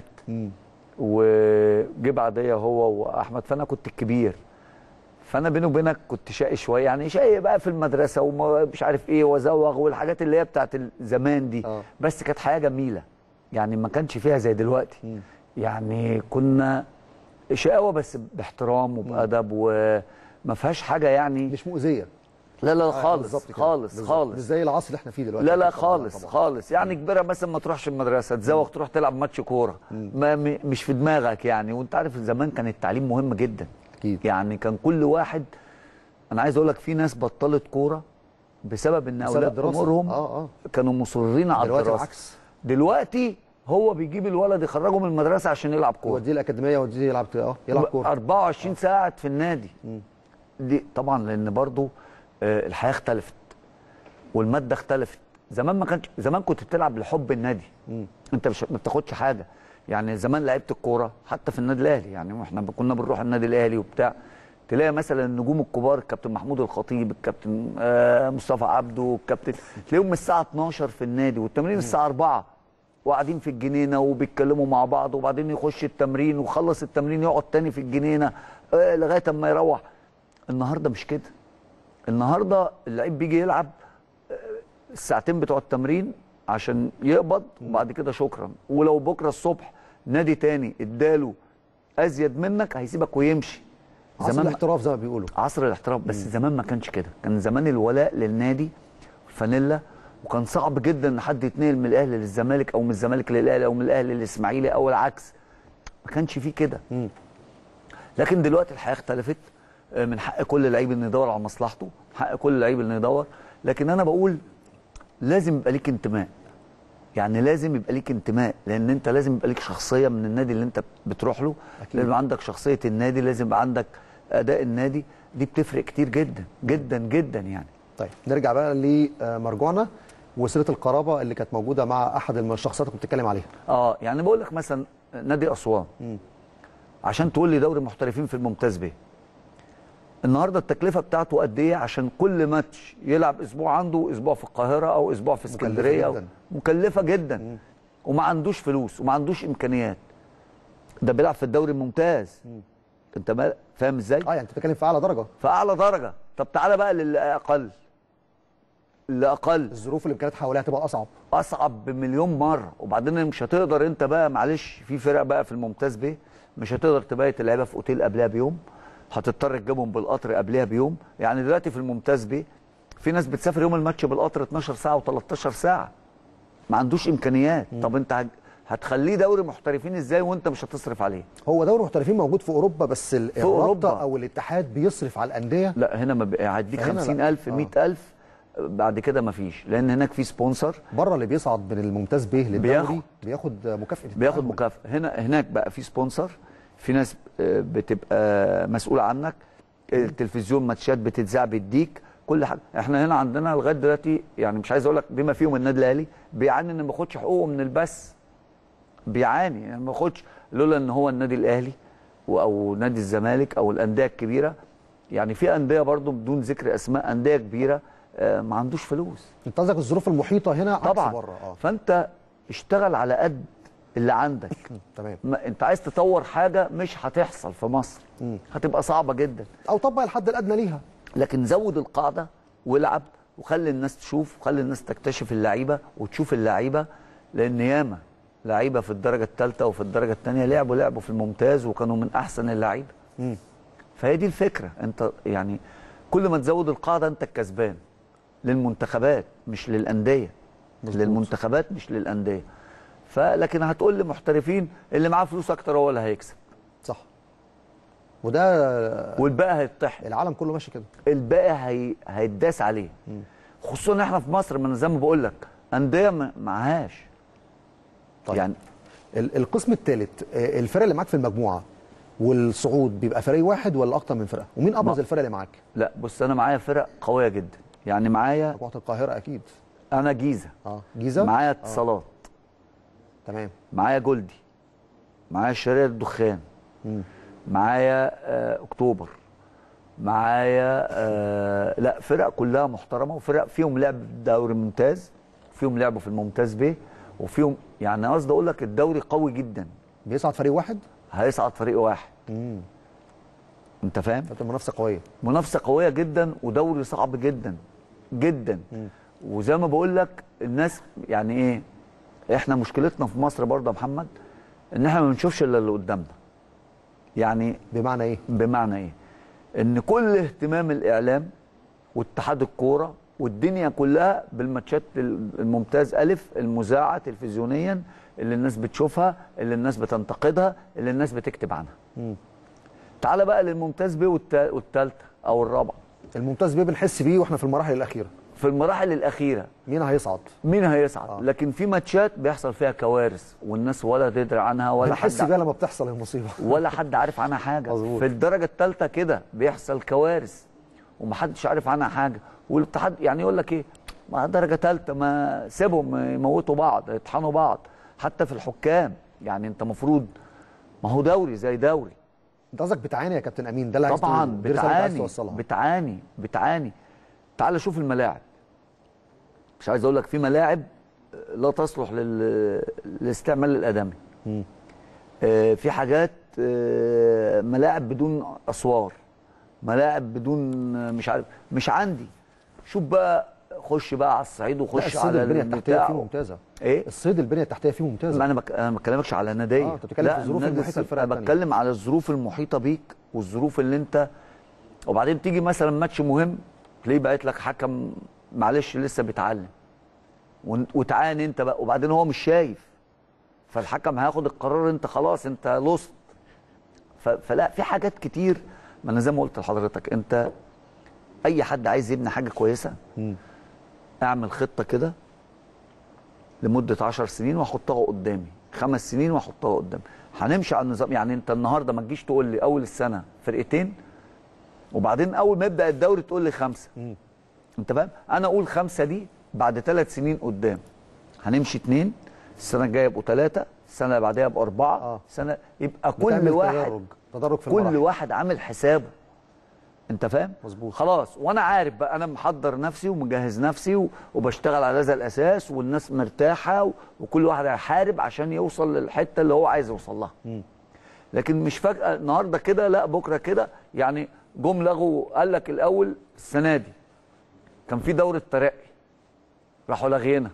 وجه بعديا هو واحمد فانا كنت الكبير فانا بيني وبينك كنت شقي شويه يعني شقي بقى في المدرسه ومش عارف ايه وازوغ والحاجات اللي هي بتاعت الزمان دي آه. بس كانت حياه جميله يعني ما كانش فيها زي دلوقتي يعني كنا شقاوه بس باحترام وبادب وما فيهاش حاجه يعني مش مؤذيه لا لا آه، خالص بالظبط كده. خالص بالظبط. خالص مش زي العصر اللي احنا فيه دلوقتي لا لا طبعاً، خالص طبعاً. خالص يعني كبيره مثلا ما تروحش المدرسه تزوغ تروح تلعب ماتش كوره ما م- مش في دماغك يعني وانت عارف زمان كان التعليم مهم جدا اكيد يعني كان كل واحد انا عايز اقول لك في ناس بطلت كوره بسبب ان بسبب اولاد الدراسة. امورهم اه اه كانوا مصرين على دلوقتي الدراسه العكس دلوقتي هو بيجيب الولد يخرجه من المدرسه عشان يلعب كوره يوديه الاكاديميه يوديه يلعب اه يلعب كوره 24 ساعه في النادي دي طبعا لان برضو آه، الحياه اختلفت والماده اختلفت زمان ما كانش زمان كنت بتلعب لحب النادي انت مش ما بتاخدش حاجه يعني زمان لعيبه الكوره حتى في النادي الاهلي يعني احنا كنا بنروح النادي الاهلي وبتاع تلاقي مثلا النجوم الكبار الكابتن محمود الخطيب الكابتن آه، مصطفى عبده الكابتن تلاقيهم من الساعه 12 في النادي والتمرين الساعه 4 وقاعدين في الجنينه وبيتكلموا مع بعض وبعدين يخش التمرين وخلص التمرين يقعد تاني في الجنينه آه، لغايه اما يروح النهارده مش كده النهارده اللعيب بيجي يلعب آه، الساعتين بتوع التمرين عشان يقبض وبعد كده شكرا ولو بكره الصبح نادي تاني اداله ازيد منك هيسيبك ويمشي عصر زمان الاحتراف زي ما بيقولوا عصر الاحتراف بس زمان ما كانش كده كان زمان الولاء للنادي الفانيلا وكان صعب جدا ان حد يتنقل من الاهلي للزمالك او من الزمالك للاهلي او من الاهلي للاسماعيلي او العكس ما كانش فيه كده لكن دلوقتي الحياه اختلفت آه، من حق كل لعيب انه يدور على مصلحته من حق كل لعيب انه يدور لكن انا بقول لازم يبقى ليك انتماء يعني لازم يبقى ليك انتماء لان انت لازم يبقى ليك شخصيه من النادي اللي انت بتروح له أكيد. لازم يبقى عندك شخصيه النادي لازم يبقى عندك اداء النادي دي بتفرق كتير جدا جدا جدا يعني طيب نرجع بقى لمرجوعنا وصله القرابه اللي كانت موجوده مع احد من الشخصيات اللي كنت بتتكلم عليها اه يعني بقول لك مثلا نادي اسوان عشان تقول لي دوري محترفين في الممتاز به النهارده التكلفه بتاعته قد ايه عشان كل ماتش يلعب اسبوع عنده اسبوع في القاهره او اسبوع في اسكندريه أو- جداً. مكلفه جدا وما عندوش فلوس وما عندوش امكانيات ده بيلعب في الدوري الممتاز انت ما- فاهم ازاي اه يعني انت بتتكلم في اعلى درجه في اعلى درجه طب تعالى بقى للاقل اللي اقل الظروف اللي كانت حواليها تبقى اصعب اصعب بمليون مره وبعدين مش هتقدر انت بقى معلش في فرق بقى في الممتاز بيه مش هتقدر تبيت اللعيبه في اوتيل قبلها بيوم هتضطر تجيبهم بالقطر قبلها بيوم يعني دلوقتي في الممتاز بيه في ناس بتسافر يوم الماتش بالقطر 12 ساعه و13 ساعه ما عندوش امكانيات طب انت هت- هتخليه دوري محترفين ازاي وانت مش هتصرف عليه هو دوري محترفين موجود في اوروبا بس ال- في أوروبا. الرابطه او الاتحاد بيصرف على الانديه لا هنا ما بقى- هيديك فهنا لا. 50000 آه. 100000 بعد كده ما فيش لان هناك في سبونسر بره اللي بيصعد من الممتاز به للدوري بياخد. بياخد مكافاه بياخد التأهل. مكافاه هنا هناك بقى في سبونسر في ناس آه، بتبقى مسؤوله عنك التلفزيون ماتشات بتتذاع بيديك كل حاجه احنا هنا عندنا لغايه دلوقتي يعني مش عايز اقول لك بما فيهم النادي الاهلي بيعاني ان ما ياخدش حقوقه من البث بيعاني يعني ما ياخدش لولا ان هو النادي الاهلي و- او نادي الزمالك او الانديه الكبيره يعني في انديه برضو بدون ذكر اسماء انديه كبيره آه، ما عندوش فلوس انت قصدك الظروف المحيطه هنا عكس طبعا بره اه فانت اشتغل على قد اللي عندك تمام ما انت عايز تطور حاجه مش هتحصل في مصر هتبقى صعبه جدا او طبق الحد الادنى ليها لكن زود القاعده والعب وخلي الناس تشوف وخلي الناس تكتشف اللعيبه وتشوف اللعيبه لان ياما لعيبه في الدرجه الثالثه وفي الدرجه الثانيه لعبوا لعبوا في الممتاز وكانوا من احسن اللعيبه مم. فهي دي الفكره انت يعني كل ما تزود القاعده انت الكسبان للمنتخبات مش للانديه مظبوط. للمنتخبات مش للانديه فلكن هتقول لي محترفين اللي معاه فلوس اكتر هو اللي هيكسب صح وده والباقي هيطحن العالم كله ماشي كده الباقي هي... هيتداس عليه خصوصا ان احنا في مصر ما أنا زي ما بقول لك انديه ما- معهاش طيب. يعني ال- القسم الثالث الفرق اللي معاك في المجموعه والصعود بيبقى فريق واحد ولا اكتر من فرقه ومين ابرز ما- الفرق اللي معاك لا بص انا معايا فرق قويه جدا يعني معايا مجموعه القاهره اكيد انا جيزه اه جيزه معايا آه. اتصالات تمام معايا جولدي معايا شرير الدخان مم. معايا آه اكتوبر معايا آه لا فرق كلها محترمه وفرق فيهم لعب دوري ممتاز فيهم لعبوا في الممتاز ب وفيهم يعني قصدي اقول لك الدوري قوي جدا بيصعد فريق واحد هيصعد فريق واحد امم انت فاهم منافسه قويه منافسه قويه جدا ودوري صعب جدا جدا وزي ما بقول لك الناس يعني ايه احنا مشكلتنا في مصر برضه يا محمد ان احنا ما بنشوفش الا اللي قدامنا يعني بمعنى ايه بمعنى ايه ان كل اهتمام الاعلام واتحاد الكوره والدنيا كلها بالماتشات الممتاز الف المذاعه تلفزيونيا اللي الناس بتشوفها اللي الناس بتنتقدها اللي الناس بتكتب عنها مم. تعال بقى للممتاز بيه والتا- والتالتة او الرابعه الممتاز بيه بنحس بيه واحنا في المراحل الاخيره في المراحل الاخيره مين هيصعد مين هيصعد آه. لكن في ماتشات بيحصل فيها كوارث والناس ولا تدري عنها ولا بنحس حد بيها لما بتحصل المصيبه ولا حد عارف عنها حاجه مظبوط. في الدرجه الثالثه كده بيحصل كوارث ومحدش عارف عنها حاجه والاتحاد يعني يقول لك ايه ما درجه ثالثه ما سيبهم يموتوا بعض يطحنوا بعض حتى في الحكام يعني انت مفروض ما هو دوري زي دوري انت قصدك بتعاني يا كابتن امين ده اللي عايز طبعا تقوله. دي الرسالة اللي عايز بتعاني توصلها بتعاني بتعاني تعال شوف الملاعب مش عايز اقول لك في ملاعب لا تصلح لل... للاستعمال الادمي مم. آه، في حاجات آه، ملاعب بدون اسوار ملاعب بدون آه، مش عارف مش عندي شوف بقى خش بقى على الصعيد لا وخش الصيد على البنيه التحتيه البتاع فيه ممتازه ايه الصيد البنيه التحتيه فيه ممتازه ما انا بك... انا ما بكلمكش على ناديه آه، أنت بتتكلم في الظروف النادي المحيطة الص- للفرق انا التانية. بتكلم على الظروف المحيطه بيك والظروف اللي انت وبعدين تيجي مثلا ماتش مهم تلاقيه باعت لك حكم معلش لسه بيتعلم ون- وتعاني انت بقى وبعدين هو مش شايف فالحكم هياخد القرار انت خلاص انت لصت ف... فلا في حاجات كتير ما انا زي ما قلت لحضرتك انت اي حد عايز يبني حاجه كويسه مم. اعمل خطه كده لمده 10 سنين واحطها قدامي خمس سنين واحطها قدامي هنمشي على النظام يعني انت النهارده ما تجيش تقول لي اول السنه فرقتين وبعدين اول ما يبدا الدوري تقول لي خمسه مم. انت فاهم انا اقول خمسه دي بعد ثلاث سنين قدام هنمشي اثنين السنه الجايه يبقوا ثلاثه السنه اللي بعدها يبقوا اربعه آه. سنه يبقى كل بتعمل واحد تدرج تدرج في كل المراحل. واحد عامل حسابه انت فاهم مظبوط. خلاص وانا عارف بقى انا محضر نفسي ومجهز نفسي و- وبشتغل على هذا الاساس والناس مرتاحه و- وكل واحد هيحارب عشان يوصل للحته اللي هو عايز يوصل لها مم. لكن مش فجاه النهارده كده لا بكره كده يعني جم لغوا قال لك الاول السنه دي كان في دوره ترقي راحوا لاغينا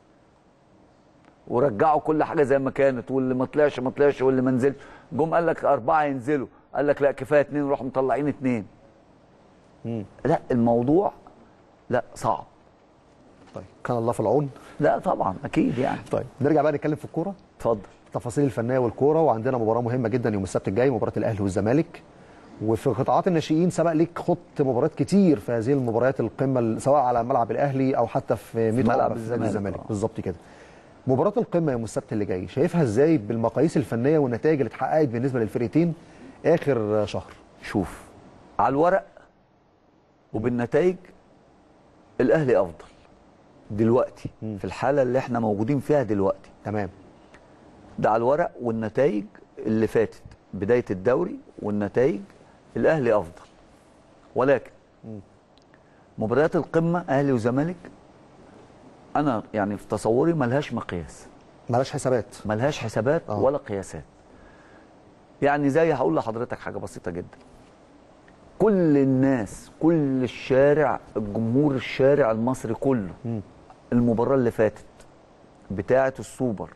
ورجعوا كل حاجه زي ما كانت واللي ما طلعش ما طلعش واللي ما نزلش جم قال لك اربعه ينزلوا قال لك لا كفايه اثنين راحوا مطلعين اثنين مم. لا الموضوع لا صعب طيب كان الله في العون لا طبعا اكيد يعني طيب نرجع بقى نتكلم في الكوره اتفضل التفاصيل الفنيه والكوره وعندنا مباراه مهمه جدا يوم السبت الجاي مباراه الاهلي والزمالك وفي قطاعات الناشئين سبق ليك خضت مباريات كتير في هذه المباريات القمه سواء على ملعب الاهلي او حتى في ميت ملعب عقبة في نادي الزمالك، الزمالك آه. بالظبط كده مباراه القمه يوم السبت اللي جاي شايفها ازاي بالمقاييس الفنيه والنتائج اللي اتحققت بالنسبه للفرقتين اخر شهر شوف على الورق وبالنتائج الاهلي افضل دلوقتي مم. في الحاله اللي احنا موجودين فيها دلوقتي تمام ده على الورق والنتائج اللي فاتت بدايه الدوري والنتائج الاهلي افضل ولكن مم. مباريات القمه اهلي وزمالك انا يعني في تصوري ملهاش مقياس ملاش حسابات ملهاش حسابات آه. ولا قياسات يعني زي هقول لحضرتك حاجه بسيطه جدا كل الناس كل الشارع الجمهور الشارع المصري كله المباراه اللي فاتت بتاعه السوبر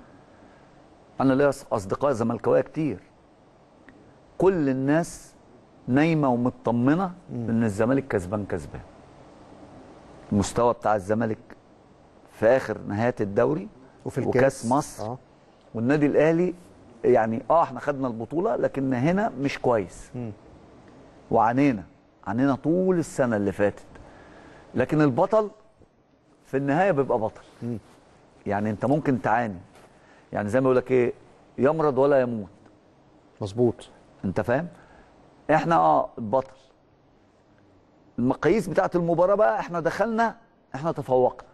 انا ليا اصدقاء زملكاويه كتير كل الناس نايمه ومطمنه ان الزمالك كسبان كسبان المستوى بتاع الزمالك في اخر نهايات الدوري وفي الكاس وكاس مصر اه والنادي الاهلي يعني اه احنا خدنا البطوله لكن هنا مش كويس وعانينا عانينا طول السنه اللي فاتت لكن البطل في النهايه بيبقى بطل يعني انت ممكن تعاني يعني زي ما بيقول لك ايه يمرض ولا يموت مظبوط انت فاهم احنا اه البطل المقاييس بتاعت المباراه بقى احنا دخلنا احنا تفوقنا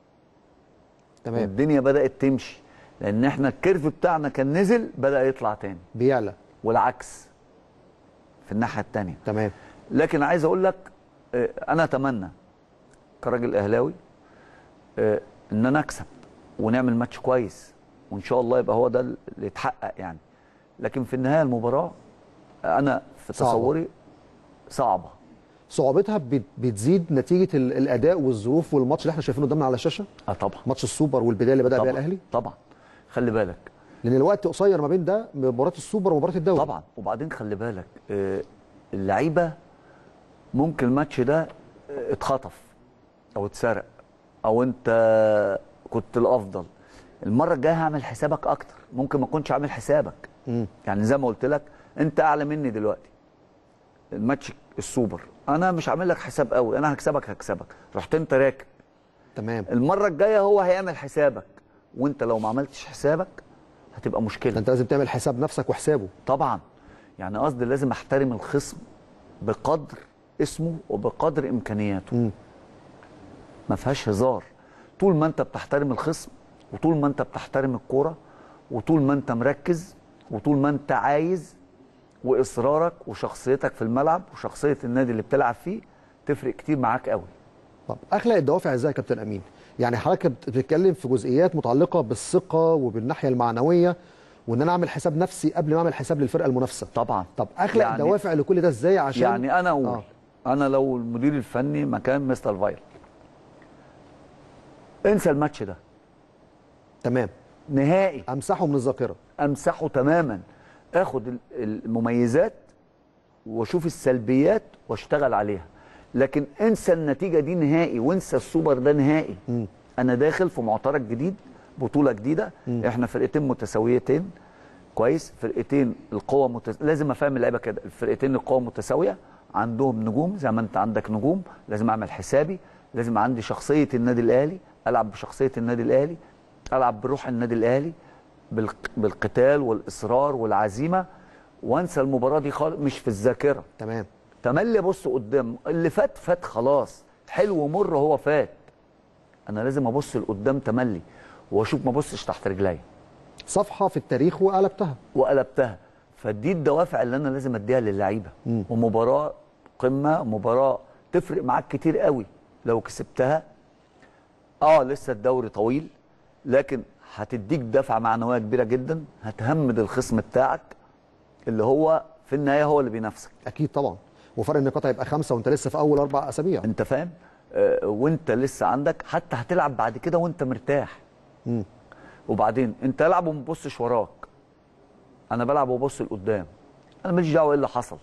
تمام الدنيا بدات تمشي لان احنا الكيرف بتاعنا كان نزل بدا يطلع تاني بيعلى والعكس في الناحيه الثانيه تمام لكن عايز اقول لك آه، انا اتمنى كراجل اهلاوي آه، ان انا اكسب ونعمل ماتش كويس وان شاء الله يبقى هو ده اللي يتحقق يعني لكن في النهايه المباراه انا في صعبة. تصوري صعبه صعوبتها بت- بتزيد نتيجه ال- الاداء والظروف والماتش اللي احنا شايفينه قدامنا على الشاشه اه طبعا ماتش السوبر والبدايه اللي بدا بيها طبعا الاهلي طبعا خلي بالك لان الوقت قصير ما بين ده مباراه السوبر ومباراه الدوري طبعا وبعدين خلي بالك آه، اللعيبه ممكن الماتش ده آه، اتخطف او اتسرق او انت كنت الافضل المره الجايه هعمل حسابك اكتر ممكن ما اكونش عامل حسابك مم. يعني زي ما قلت لك انت اعلى مني دلوقتي الماتش السوبر انا مش عامل لك حساب قوي انا هكسبك هكسبك رحت انت راكب تمام المره الجايه هو هيعمل حسابك وانت لو ما عملتش حسابك هتبقى ده مشكله انت لازم تعمل حساب نفسك وحسابه طبعا يعني قصدي لازم احترم الخصم بقدر اسمه وبقدر امكانياته مم. ما فيهاش هزار طول ما انت بتحترم الخصم وطول ما انت بتحترم الكوره وطول ما انت مركز وطول ما انت عايز واصرارك وشخصيتك في الملعب وشخصيه النادي اللي بتلعب فيه تفرق كتير معاك قوي طب اخلق الدوافع ازاي يا كابتن امين يعني حضرتك بتتكلم في جزئيات متعلقه بالثقه وبالناحيه المعنويه وان انا اعمل حساب نفسي قبل ما اعمل حساب للفرقه المنافسه طبعا طب اخلق يعني- الدوافع لكل ده ازاي عشان يعني انا اقول آه. آه. انا لو المدير الفني مكان مستر فايل انسى الماتش ده تمام نهائي امسحه من الذاكره امسحه تماما اخد ال- المميزات واشوف السلبيات واشتغل عليها لكن انسى النتيجه دي نهائي وانسى السوبر ده نهائي مم. انا داخل في معترك جديد بطوله جديده مم. احنا فرقتين متساويتين كويس فرقتين القوه متس... لازم افهم اللعيبه كده الفرقتين القوه متساويه عندهم نجوم زي ما انت عندك نجوم لازم اعمل حسابي لازم عندي شخصيه النادي الاهلي العب بشخصيه النادي الاهلي العب بروح النادي الاهلي بالق... بالقتال والاصرار والعزيمه وانسى المباراه دي خالص مش في الذاكره تمام تملي ابص قدام اللي فات فات خلاص حلو ومر هو فات انا لازم ابص لقدام تملي واشوف ما ابصش تحت رجليا صفحه في التاريخ وقلبتها وقلبتها فدي الدوافع اللي انا لازم اديها للعيبه مم. ومباراه قمه مباراه تفرق معاك كتير قوي لو كسبتها اه لسه الدوري طويل لكن هتديك دفعه معنويه كبيره جدا هتهمد الخصم بتاعك اللي هو في النهايه هو اللي بينافسك اكيد طبعا وفرق النقاط هيبقى خمسه وانت لسه في اول اربع اسابيع انت فاهم آه وانت لسه عندك حتى هتلعب بعد كده وانت مرتاح مم. وبعدين انت العب وما تبصش وراك انا بلعب وببص لقدام انا ماليش دعوه ايه اللي حصل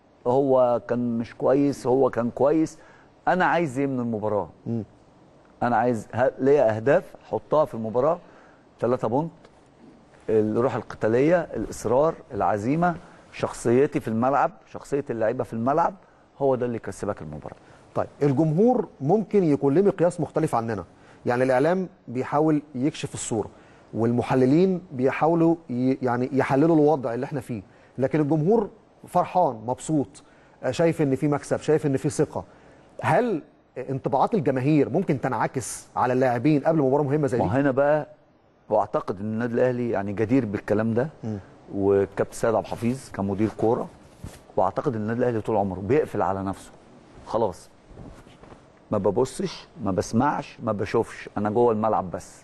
هو كان مش كويس هو كان كويس انا عايز ايه من المباراه مم. انا عايز ه- ليا اهداف احطها في المباراه ثلاثة بونت الروح القتاليه الاصرار العزيمه شخصيتي في الملعب شخصيه اللعيبه في الملعب هو ده اللي يكسبك المباراه طيب الجمهور ممكن يكون له مقياس مختلف عننا يعني الاعلام بيحاول يكشف الصوره والمحللين بيحاولوا ي- يعني يحللوا الوضع اللي احنا فيه لكن الجمهور فرحان مبسوط آه، شايف ان في مكسب شايف ان في ثقه هل انطباعات الجماهير ممكن تنعكس على اللاعبين قبل مباراه مهمه زي ما دي هنا بقى واعتقد ان النادي الاهلي يعني جدير بالكلام ده وكابتن سيد عبد الحفيظ كمدير كوره واعتقد ان النادي الاهلي طول عمره بيقفل على نفسه خلاص ما ببصش ما بسمعش ما بشوفش انا جوه الملعب بس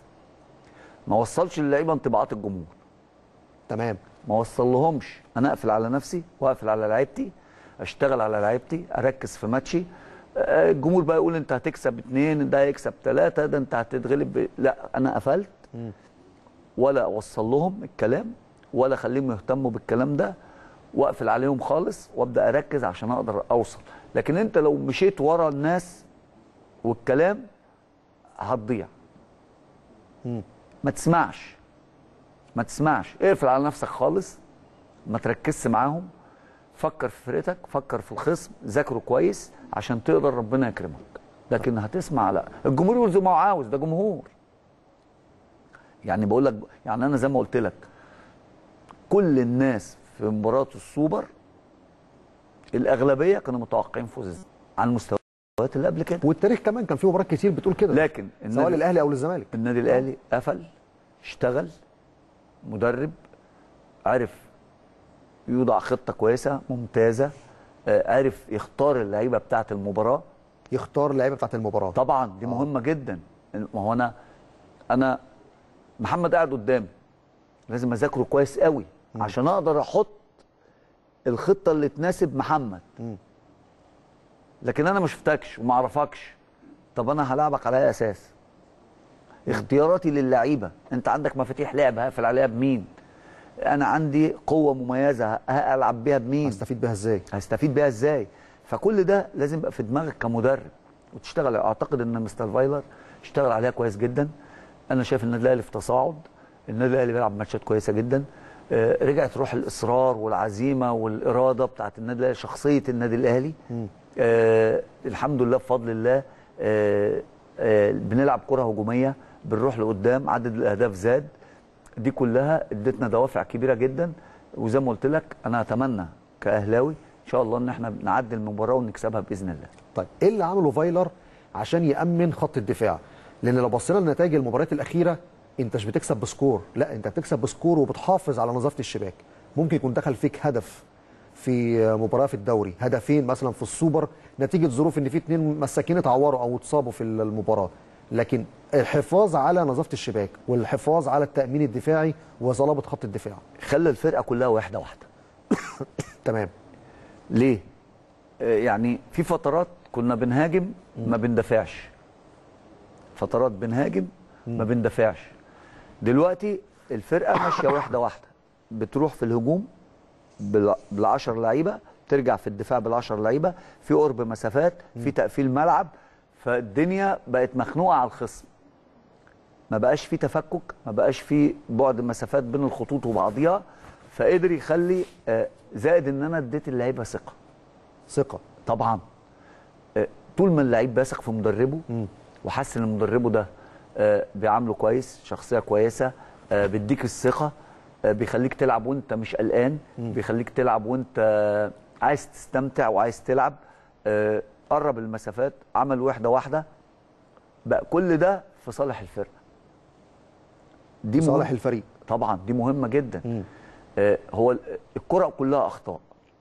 ما وصلش للعيبه انطباعات الجمهور تمام ما وصل لهمش انا اقفل على نفسي واقفل على لعيبتي اشتغل على لعيبتي اركز في ماتشي آه، الجمهور بقى يقول انت هتكسب اتنين ده هيكسب ثلاثه ده انت هتتغلب ب... لا انا قفلت ولا اوصل لهم الكلام ولا اخليهم يهتموا بالكلام ده واقفل عليهم خالص وابدا اركز عشان اقدر اوصل لكن انت لو مشيت ورا الناس والكلام هتضيع ما تسمعش ما تسمعش اقفل على نفسك خالص ما تركزش معاهم فكر في فرقتك فكر في الخصم ذاكره كويس عشان تقدر ربنا يكرمك لكن هتسمع لا الجمهور يقول زي ما هو عاوز ده جمهور يعني بقول لك يعني انا زي ما قلت لك كل الناس في مباراه السوبر الاغلبيه كانوا متوقعين فوز عن المستويات اللي قبل كده والتاريخ كمان كان فيه مباريات كتير بتقول كده لكن سواء النادي للاهلي او للزمالك النادي الاهلي قفل اشتغل مدرب عرف يوضع خطه كويسه ممتازه آه، عرف يختار اللعيبه بتاعه المباراه يختار اللعيبه بتاعت المباراه طبعا دي مهمه جدا ما هو انا انا محمد قاعد قدامي لازم اذاكره كويس قوي عشان اقدر احط الخطه اللي تناسب محمد لكن انا ما شفتكش وما اعرفكش طب انا هلعبك على اي اساس اختياراتي للعيبه انت عندك مفاتيح لعب هقفل عليها بمين انا عندي قوه مميزه هلعب بيها بمين هستفيد بيها ازاي هستفيد بيها ازاي فكل ده لازم يبقى في دماغك كمدرب وتشتغل اعتقد ان مستر فايلر اشتغل عليها كويس جدا انا شايف النادي الاهلي في تصاعد النادي الاهلي بيلعب ماتشات كويسه جدا آه، رجعت روح الاصرار والعزيمه والاراده بتاعت النادي الاهلي شخصيه النادي الاهلي آه الحمد لله بفضل الله آه آه بنلعب كره هجوميه بنروح لقدام عدد الاهداف زاد دي كلها ادتنا دوافع كبيره جدا وزي ما قلت لك انا اتمنى كاهلاوي ان شاء الله ان احنا نعدي المباراه ونكسبها باذن الله طيب ايه اللي عمله فايلر عشان يامن خط الدفاع لان لو بصينا لنتائج المباريات الاخيره انت مش بتكسب بسكور لا انت بتكسب بسكور وبتحافظ على نظافه الشباك ممكن يكون دخل فيك هدف في مباراه في الدوري هدفين مثلا في السوبر نتيجه ظروف ان في اتنين مساكين اتعوروا او اتصابوا في المباراه لكن الحفاظ على نظافه الشباك والحفاظ على التامين الدفاعي وصلابه خط الدفاع خلى الفرقه كلها واحده واحده تمام ليه آه، يعني في فترات كنا بنهاجم ما بندافعش فترات بنهاجم ما بندافعش دلوقتي الفرقه ماشيه واحده واحده بتروح في الهجوم بال- بالعشر لعيبه ترجع في الدفاع بالعشر لعيبه في قرب مسافات في تقفيل ملعب فالدنيا بقت مخنوقه على الخصم ما بقاش في تفكك ما بقاش في بعد مسافات بين الخطوط وبعضيها فقدر يخلي آه، زائد ان انا اديت اللعيبه ثقه ثقه طبعا آه، طول ما اللعيب بيثق في مدربه وحاسس ان مدربه ده آه، بيعامله كويس شخصيه كويسه آه، بيديك الثقه آه، بيخليك تلعب وانت مش قلقان بيخليك تلعب وانت آه، عايز تستمتع وعايز تلعب آه، قرب المسافات عمل واحده واحده بقى كل ده في صالح الفرقه دي في صالح مهم- الفريق طبعا دي مهمه جدا آه، هو ال- الكره كلها اخطاء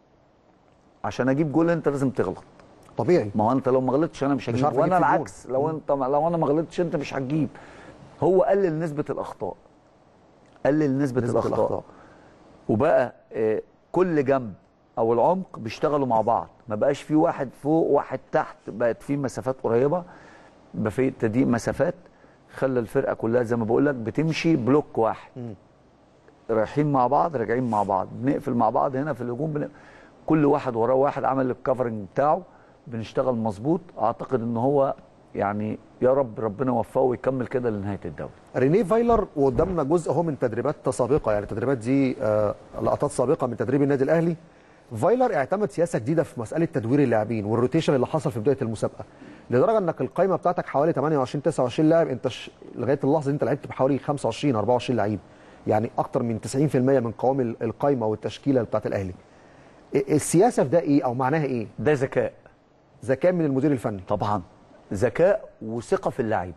عشان اجيب جول انت لازم تغلط طبيعي ما هو انت لو ما غلطتش انا مش هجيب عارف وانا أجيب في العكس لو انت لو انا ما غلطتش انت مش هتجيب هو قلل نسبه الاخطاء قلل نسبه, نسبة الأخطاء. الأخطاء. وبقى آه، كل جنب او العمق بيشتغلوا مع بعض ما بقاش في واحد فوق واحد تحت بقت في مسافات قريبه بقى في تضييق مسافات خلى الفرقه كلها زي ما بقول لك بتمشي بلوك واحد رايحين مع بعض راجعين مع بعض بنقفل مع بعض هنا في الهجوم بن... كل واحد وراه واحد عمل الكفرنج بتاعه بنشتغل مظبوط اعتقد ان هو يعني يا رب ربنا يوفقه ويكمل كده لنهايه الدوري رينيه فايلر وقدامنا جزء اهو من تدريبات سابقه يعني التدريبات دي آه، لقطات سابقه من تدريب النادي الاهلي فايلر اعتمد سياسه جديده في مساله تدوير اللاعبين والروتيشن اللي حصل في بدايه المسابقه لدرجه انك القائمه بتاعتك حوالي 28 29 لاعب انت ش... لغايه اللحظه دي انت لعبت بحوالي 25 24 لعيب يعني اكتر من 90% من قوام ال- القائمه والتشكيله بتاعت الاهلي ال- السياسه في ده ايه او معناها ايه ده ذكاء ذكاء من المدير الفني طبعا ذكاء وثقه في اللعيبه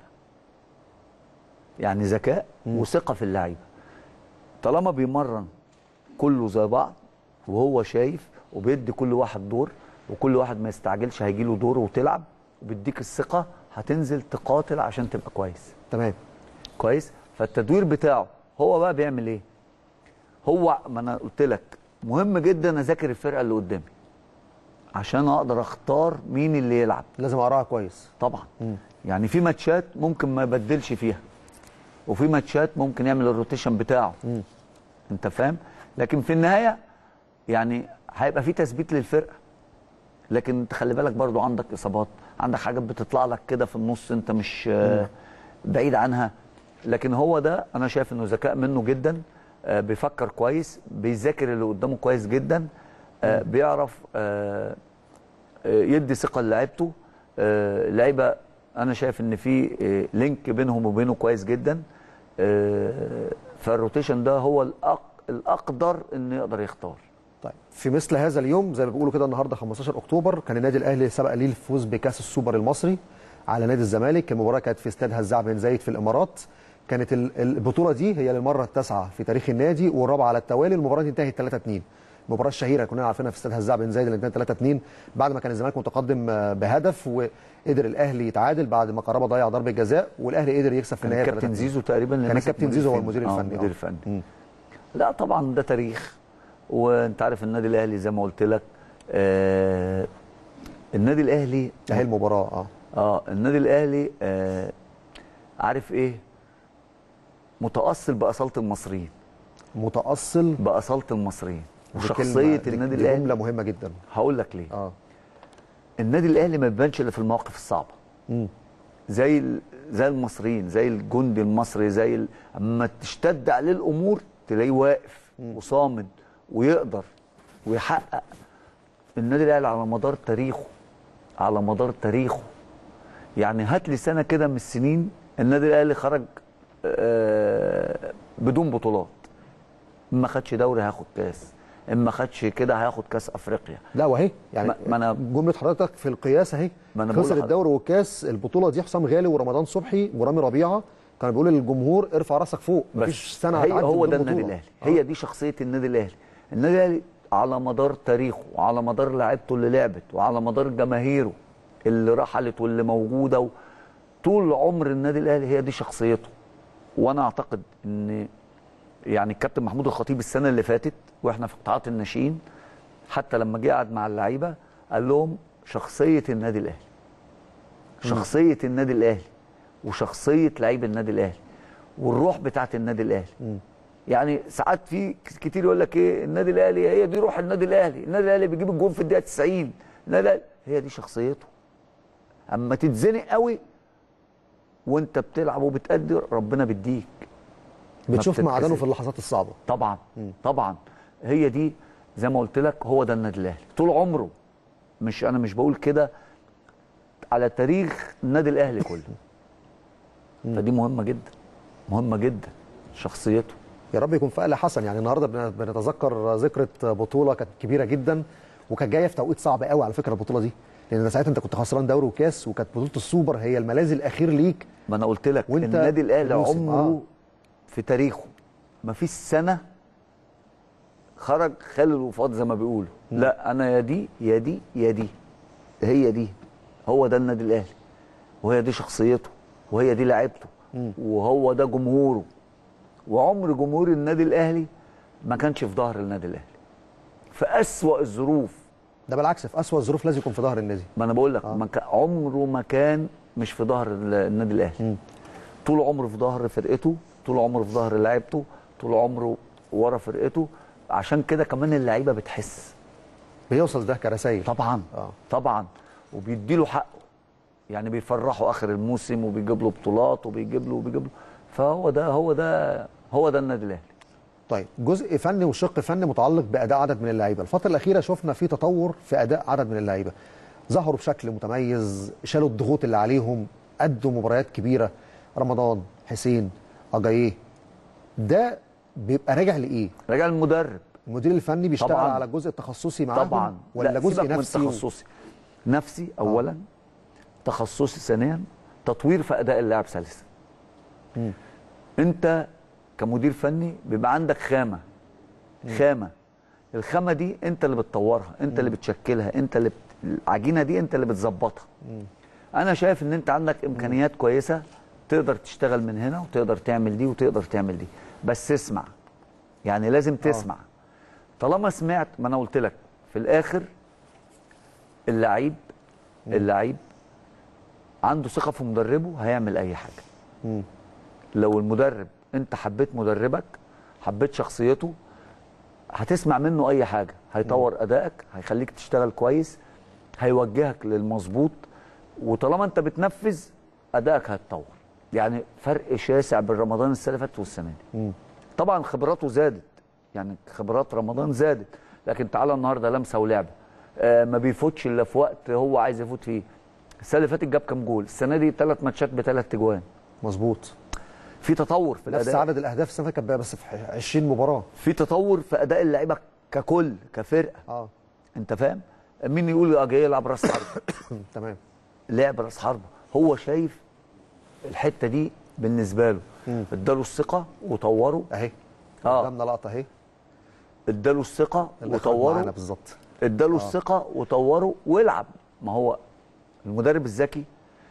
يعني ذكاء وثقه في اللعيبه طالما بيمرن كله زي بعض وهو شايف وبيدي كل واحد دور وكل واحد ما يستعجلش هيجي له دور وتلعب وبيديك الثقه هتنزل تقاتل عشان تبقى كويس تمام كويس فالتدوير بتاعه هو بقى بيعمل ايه هو ما انا قلت لك مهم جدا اذاكر الفرقه اللي قدامي عشان اقدر اختار مين اللي يلعب لازم اقراها كويس طبعا يعني في ماتشات ممكن ما يبدلش فيها وفي ماتشات ممكن يعمل الروتيشن بتاعه انت فاهم لكن في النهايه يعني هيبقى في تثبيت للفرقه لكن انت خلي بالك برضو عندك اصابات عندك حاجات بتطلع لك كده في النص انت مش آه، بعيد عنها لكن هو ده انا شايف انه ذكاء منه جدا آه، بيفكر كويس بيذاكر اللي قدامه كويس جدا آه، بيعرف آه، آه، يدي ثقه للاعيبته آه، اللعيبه انا شايف ان في آه، لينك بينهم وبينه كويس جدا آه، فالروتيشن ده هو الأق- الاقدر انه يقدر يختار طيب في مثل هذا اليوم زي ما بيقولوا كده النهارده 15 اكتوبر كان النادي الاهلي سبق ليه الفوز بكاس السوبر المصري على نادي الزمالك المباراه كانت في استاد هزاع بن زايد في الامارات كانت ال- البطوله دي هي للمره التاسعه في تاريخ النادي والرابعه على التوالي المباراه دي انتهت 3 2 المباراه الشهيره كنا عارفينها في استاد هزاع بن زايد اللي انتهت 3 2 بعد ما كان الزمالك متقدم آه، بهدف وقدر الاهلي يتعادل بعد ما قرابه ضيع ضربه جزاء والاهلي قدر يكسب في كان النهايه الكابتن 3-2. زيزو تقريبا اللي كان ماسك الكابتن مدير زيزو هو فني. المدير آه، الفني، المدير آه. الفني مم. لا طبعا ده تاريخ وانت عارف النادي الاهلي زي ما قلت لك آه النادي الاهلي اهي المباراه اه اه النادي الاهلي آه عارف ايه متاصل باصاله المصريين متاصل باصاله المصريين دي وشخصيه كلمة- دي- النادي دي الاهلي جمله مهمه جدا هقول لك ليه اه النادي الاهلي ما بيبانش الا في المواقف الصعبه مم. زي ال- زي المصريين زي الجندي المصري زي ال... اما تشتد عليه الامور تلاقيه واقف وصامد ويقدر ويحقق النادي الاهلي على مدار تاريخه على مدار تاريخه يعني هات لي سنه كده من السنين النادي الاهلي خرج آه، بدون بطولات ما خدش دوري هياخد كاس اما خدش كده هياخد كاس افريقيا لا وهي يعني ما- ما أنا- جمله حضرتك في القياس اهي ما أنا بقول خسر لحضرتك. الدوري والكاس البطوله دي حسام غالي ورمضان صبحي ورامي ربيعه كانوا بيقولوا للجمهور ارفع راسك فوق مفيش سنه هي هتعدي هو بدون ده النادي بطولة. الاهلي هي دي شخصيه النادي الاهلي النادي الاهلي على مدار تاريخه وعلى مدار لعيبته اللي لعبت وعلى مدار جماهيره اللي رحلت واللي موجوده و... طول عمر النادي الاهلي هي دي شخصيته وانا اعتقد ان يعني الكابتن محمود الخطيب السنه اللي فاتت واحنا في قطاعات الناشئين حتى لما جه قعد مع اللعيبه قال لهم شخصيه النادي الاهلي شخصيه النادي الاهلي وشخصيه لعيب النادي الاهلي والروح بتاعت النادي الاهلي يعني ساعات في كتير يقول لك ايه النادي الاهلي هي دي روح النادي الاهلي النادي الاهلي بيجيب الجون في الدقيقه 90 النادي الاهلي هي دي شخصيته اما تتزنق قوي وانت بتلعب وبتأدي ربنا بيديك بتشوف ما معدنه بتتكسر. في اللحظات الصعبه طبعا طبعا هي دي زي ما قلت لك هو ده النادي الاهلي طول عمره مش انا مش بقول كده على تاريخ النادي الاهلي كله فدي مهمه جدا مهمه جدا شخصيته يا رب يكون في قلق حسن يعني النهارده بن- بنتذكر ذكرى بطوله كانت كبيره جدا وكانت جايه في توقيت صعب قوي على فكره البطوله دي لان ساعتها انت كنت خسران دوري وكاس وكانت بطوله السوبر هي الملاذ الاخير ليك ما انا قلت لك وانت النادي الاهلي موسم، عمره آه. في تاريخه ما فيش سنه خرج خالي الوفاض زي ما بيقولوا لا انا يا دي يا دي يا دي هي دي هو ده النادي الاهلي وهي دي شخصيته وهي دي لعيبته وهو ده جمهوره وعمر جمهور النادي الاهلي ما كانش في ظهر النادي الاهلي في اسوأ الظروف ده بالعكس في اسوأ الظروف لازم يكون في ظهر النادي ما انا بقول لك ما كان- عمره ما كان مش في ظهر ال- النادي الاهلي طول عمره في ظهر فرقته طول عمره في ظهر لعيبته طول عمره ورا فرقته عشان كده كمان اللعيبه بتحس بيوصل ده كرسائل طبعا آه. طبعا وبيدي له حقه يعني بيفرحوا اخر الموسم وبيجيب له بطولات وبيجيب له وبيجيب له فهو ده هو ده هو ده النادي الاهلي طيب جزء فني وشق فني متعلق باداء عدد من اللعيبه الفتره الاخيره شفنا في تطور في اداء عدد من اللعيبه ظهروا بشكل متميز شالوا الضغوط اللي عليهم ادوا مباريات كبيره رمضان حسين اجاييه ده بيبقى راجع لايه راجع المدرب المدير الفني بيشتغل طبعاً. على الجزء التخصصي معاهم طبعا ولا لا، جزء سيبك من نفسي و- تخصصي نفسي اولا تخصصي ثانيا تطوير في اداء اللاعب ثالثا انت كمدير فني بيبقى عندك خامه خامه الخامه دي انت اللي بتطورها انت اللي بتشكلها انت اللي بت... العجينه دي انت اللي بتظبطها انا شايف ان انت عندك امكانيات كويسه تقدر تشتغل من هنا وتقدر تعمل دي وتقدر تعمل دي بس اسمع يعني لازم تسمع طالما سمعت ما انا قلت لك في الاخر اللعيب اللعيب عنده ثقه في مدربه هيعمل اي حاجه مم. لو المدرب انت حبيت مدربك حبيت شخصيته هتسمع منه اي حاجه هيطور ادائك هيخليك تشتغل كويس هيوجهك للمظبوط وطالما انت بتنفذ ادائك هيتطور يعني فرق شاسع بين رمضان السنه اللي فاتت والسنه دي مم. طبعا خبراته زادت يعني خبرات رمضان زادت لكن تعالى النهارده لمسه ولعبه آه ما بيفوتش الا في وقت هو عايز يفوت فيه السنه اللي فاتت جاب كام جول السنه دي ثلاث ماتشات بثلاث اجوان مظبوط في تطور في نفس الاداء عدد الاهداف السنه اللي فاتت كانت بس في 20 مباراه في تطور في اداء اللعيبه ككل كفرقه اه انت فاهم مين يقول اه جاي يلعب راس حربه تمام لعب راس حربه هو شايف الحته دي بالنسبه له مم. اداله الثقه وطوره اهي آه. قدامنا لقطه اهي اداله الثقه اللي خرج معانا وطوره بالظبط اداله الثقه وطوره والعب ما هو المدرب الذكي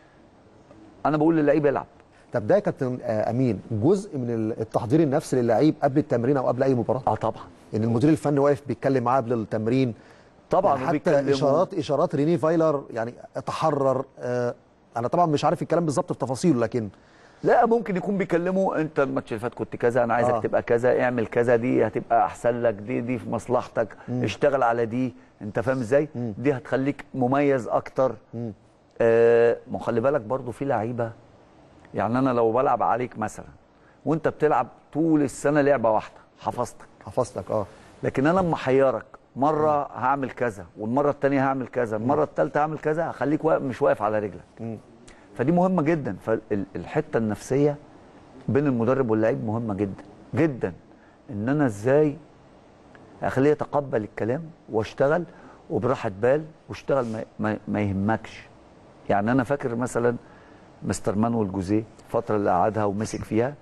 انا بقول للعيب العب طب ده يا كابتن آه، امين جزء من ال- التحضير النفسي للعيب قبل التمرين او قبل اي مباراه اه طبعا ان المدير الفني واقف بيتكلم معاه قبل التمرين طبعا يعني حتى وبيكلموا- اشارات اشارات ريني فايلر يعني تحرر آه انا طبعا مش عارف الكلام بالظبط في تفاصيله لكن لا ممكن يكون بيكلموا انت الماتش اللي فات كنت كذا انا عايزك آه. آه. تبقى كذا اعمل كذا دي هتبقى احسن لك دي دي في مصلحتك مم. اشتغل على دي انت فاهم ازاي دي هتخليك مميز اكتر آه ما خلي بالك برضو في لعيبه يعني انا لو بلعب عليك مثلا وانت بتلعب طول السنه لعبه واحده حفظتك حفظتك اه لكن انا لما احيرك مره هعمل كذا والمره الثانيه هعمل كذا المره الثالثه هعمل كذا هخليك واقف مش واقف على رجلك فدي مهمه جدا فالحته النفسيه بين المدرب واللعيب مهمه جدا جدا ان انا ازاي اخليه يتقبل الكلام واشتغل وبراحه بال واشتغل ما, ما, ما يهمكش يعني انا فاكر مثلا مستر مانويل جوزيه الفتره اللي قعدها ومسك فيها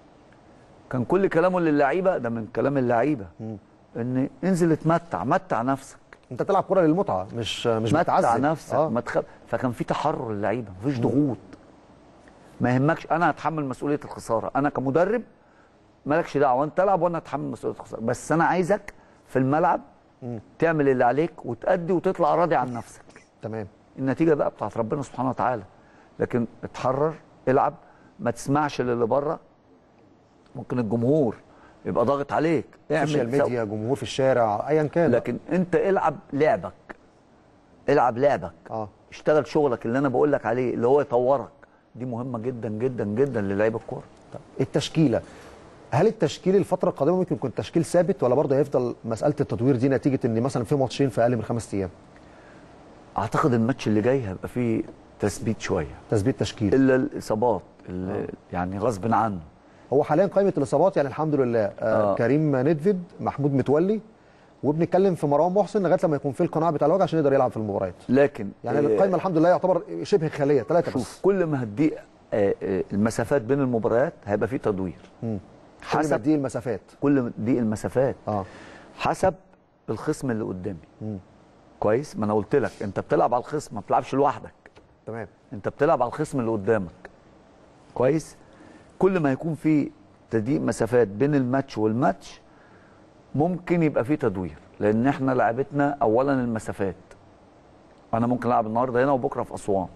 كان كل كلامه للعيبه ده من كلام اللعيبه ان انزل اتمتع متع نفسك انت تلعب كره للمتعه مش مش متع بتعذب نفسك آه. ما تخ... فكان في تحرر اللعيبه مفيش ضغوط ما يهمكش انا هتحمل مسؤوليه الخساره انا كمدرب مالكش دعوه انت تلعب وانا هتحمل مسؤوليه الخساره بس انا عايزك في الملعب تعمل اللي عليك وتأدي وتطلع راضي عن نفسك تمام النتيجه بقى بتاعت ربنا سبحانه وتعالى لكن اتحرر العب ما تسمعش للي بره ممكن الجمهور يبقى ضاغط عليك سوشيال سو- ميديا جمهور في الشارع ايا كان لكن انت العب لعبك العب لعبك اه اشتغل شغلك اللي انا بقول لك عليه اللي هو يطورك دي مهمه جدا جدا جدا للعيبه الكوره التشكيله هل التشكيل الفتره القادمه ممكن يكون تشكيل ثابت ولا برضه هيفضل مساله التطوير دي نتيجه ان مثلا في ماتشين في اقل من خمس ايام اعتقد الماتش اللي جاي هيبقى فيه تثبيت شويه تثبيت تشكيل الا الاصابات اللي يعني غصب عنه هو حاليا قائمه الاصابات يعني الحمد لله آه آه. كريم ندفد محمود متولي وبنتكلم في مروان محسن لغايه لما يكون في القناع بتاع الوجع عشان يقدر يلعب في المباريات لكن يعني آه، القائمه الحمد لله يعتبر شبه خاليه ثلاثه شوف بس كل ما هتضيق آه، آه، المسافات بين المباريات هيبقى فيه تدوير حسب حسب دي المسافات كل ما ضيق المسافات اه حسب الخصم اللي قدامي كويس ما انا قلت لك انت بتلعب على الخصم ما بتلعبش لوحدك تمام انت بتلعب على الخصم اللي قدامك كويس كل ما يكون في تضييق مسافات بين الماتش والماتش ممكن يبقى في تدوير لان احنا لعبتنا اولا المسافات انا ممكن العب النهارده هنا وبكره في اسوان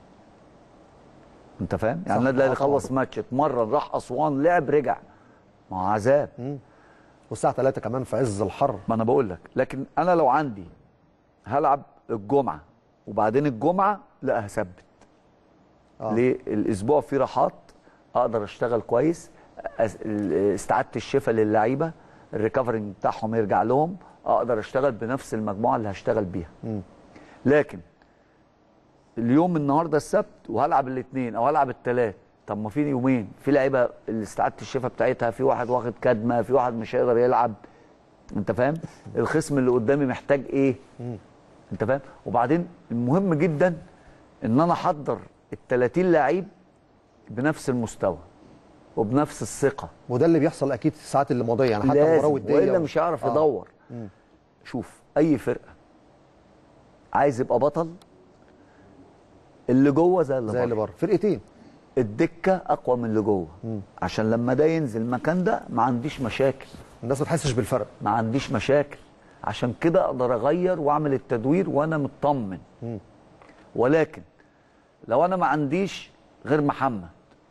انت فاهم يعني صح، النادي الاهلي آه طبعاً. خلص ماتش اتمرن راح اسوان لعب رجع ما هو عذاب والساعه 3 كمان في عز الحر ما انا بقول لك لكن انا لو عندي هلعب الجمعه وبعدين الجمعه لا هثبت آه. ليه الاسبوع فيه راحات اقدر اشتغل كويس أس- ال- استعاده الشفاء للعيبه الريكفرنج بتاعهم يرجع لهم اقدر اشتغل بنفس المجموعه اللي هشتغل بيها لكن اليوم النهارده السبت وهلعب الاثنين او هلعب الثلاث طب ما في يومين في لعيبه استعاده الشفاء بتاعتها في واحد واخد كدمه في واحد مش هيقدر يلعب انت فاهم الخصم اللي قدامي محتاج ايه انت فاهم وبعدين المهم جدا ان انا احضر ال 30 لعيب بنفس المستوى وبنفس الثقه وده اللي بيحصل اكيد في الساعات اللي ماضيه يعني حتى لازم المباراه وديه والا و- مش هيعرف آه. يدور شوف اي فرقه عايز يبقى بطل اللي جوه زي اللي زي اللي بره بره فرقتين الدكه اقوى من اللي جوه عشان لما ده ينزل مكان ده ما عنديش مشاكل الناس ما تحسش بالفرق ما عنديش مشاكل عشان كده اقدر اغير واعمل التدوير وانا مطمن ولكن لو انا ما عنديش غير محمد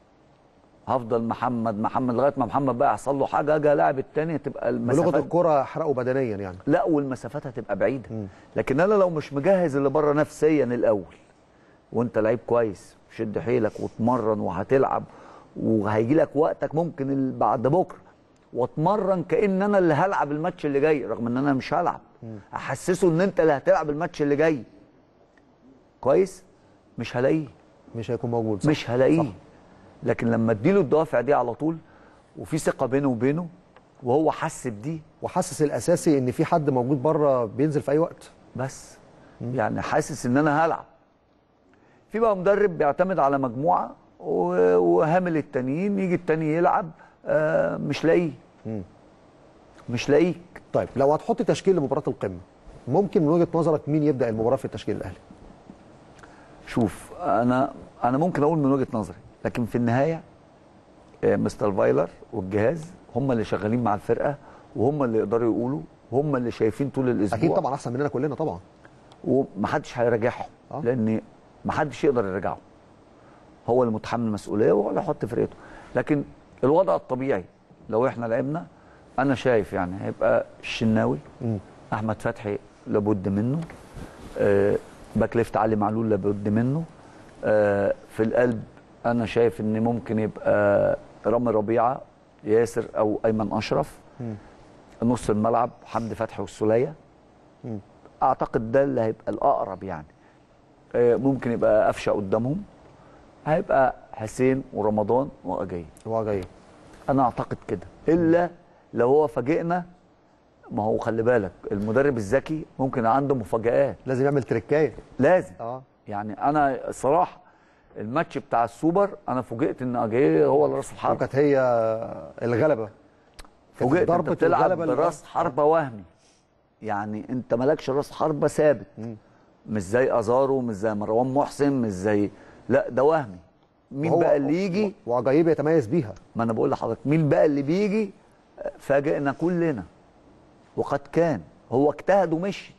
هفضل محمد محمد لغايه ما محمد بقى يحصل له حاجه اجي الاعب الثاني تبقى بلغه المسافات الكره احرقه بدنيا يعني لا والمسافات هتبقى بعيده لكن انا لو مش مجهز اللي بره نفسيا الاول وانت لعيب كويس شد حيلك واتمرن وهتلعب وهيجي لك وقتك ممكن ال- بعد بكره واتمرن كان انا اللي هلعب الماتش اللي جاي رغم ان انا مش هلعب احسسه ان انت اللي هتلعب الماتش اللي جاي كويس مش هلاقيه مش هيكون موجود صح. مش هلاقيه صح. لكن لما اديله الدوافع دي على طول وفي ثقه بينه وبينه وهو حس بدي وحاسس الاساسي ان في حد موجود بره بينزل في اي وقت بس يعني حاسس ان انا هلعب في بقى مدرب بيعتمد على مجموعه و- وهامل التانيين يجي التاني يلعب آه، مش لاقيه مش لاقيك طيب لو هتحط تشكيل لمباراه القمه ممكن من وجهه نظرك مين يبدا المباراه في التشكيل الاهلي شوف انا انا ممكن اقول من وجهه نظري لكن في النهايه آه، مستر فايلر والجهاز هم اللي شغالين مع الفرقه وهم اللي يقدروا يقولوا وهم اللي شايفين طول الاسبوع اكيد طبعا احسن مننا كلنا طبعا ومحدش هيراجعهم آه. لان محدش يقدر يراجعهم هو اللي متحمل المسؤوليه وهو اللي يحط فرقته لكن الوضع الطبيعي لو احنا لعبنا انا شايف يعني هيبقى الشناوي احمد فتحي لابد منه آه باك ليفت علي معلول لابد منه آه في القلب انا شايف ان ممكن يبقى رامي ربيعه ياسر او ايمن اشرف نص الملعب حمدي فتحي والسوليه اعتقد ده اللي هيبقى الاقرب يعني آه، ممكن يبقى قفشه قدامهم هيبقى حسين ورمضان واجاي هو جاي انا اعتقد كده الا لو هو فاجئنا ما هو خلي بالك المدرب الذكي ممكن عنده مفاجآت لازم يعمل تريكايه لازم اه يعني انا الصراحه الماتش بتاع السوبر انا فوجئت ان اجاي هو اللي راس الحرب وكانت هي الغلبه كانت فوجئت انت ضربة بتلعب الغلبة اللي- براس حربه وهمي يعني انت مالكش راس حربه ثابت مش زي ازارو مش زي مروان محسن مش زي لا ده وهمي مين وهو- بقى اللي يجي وعجايب يتميز بيها ما انا بقول لحضرتك مين بقى اللي بيجي فاجئنا كلنا وقد كان هو اجتهد ومشي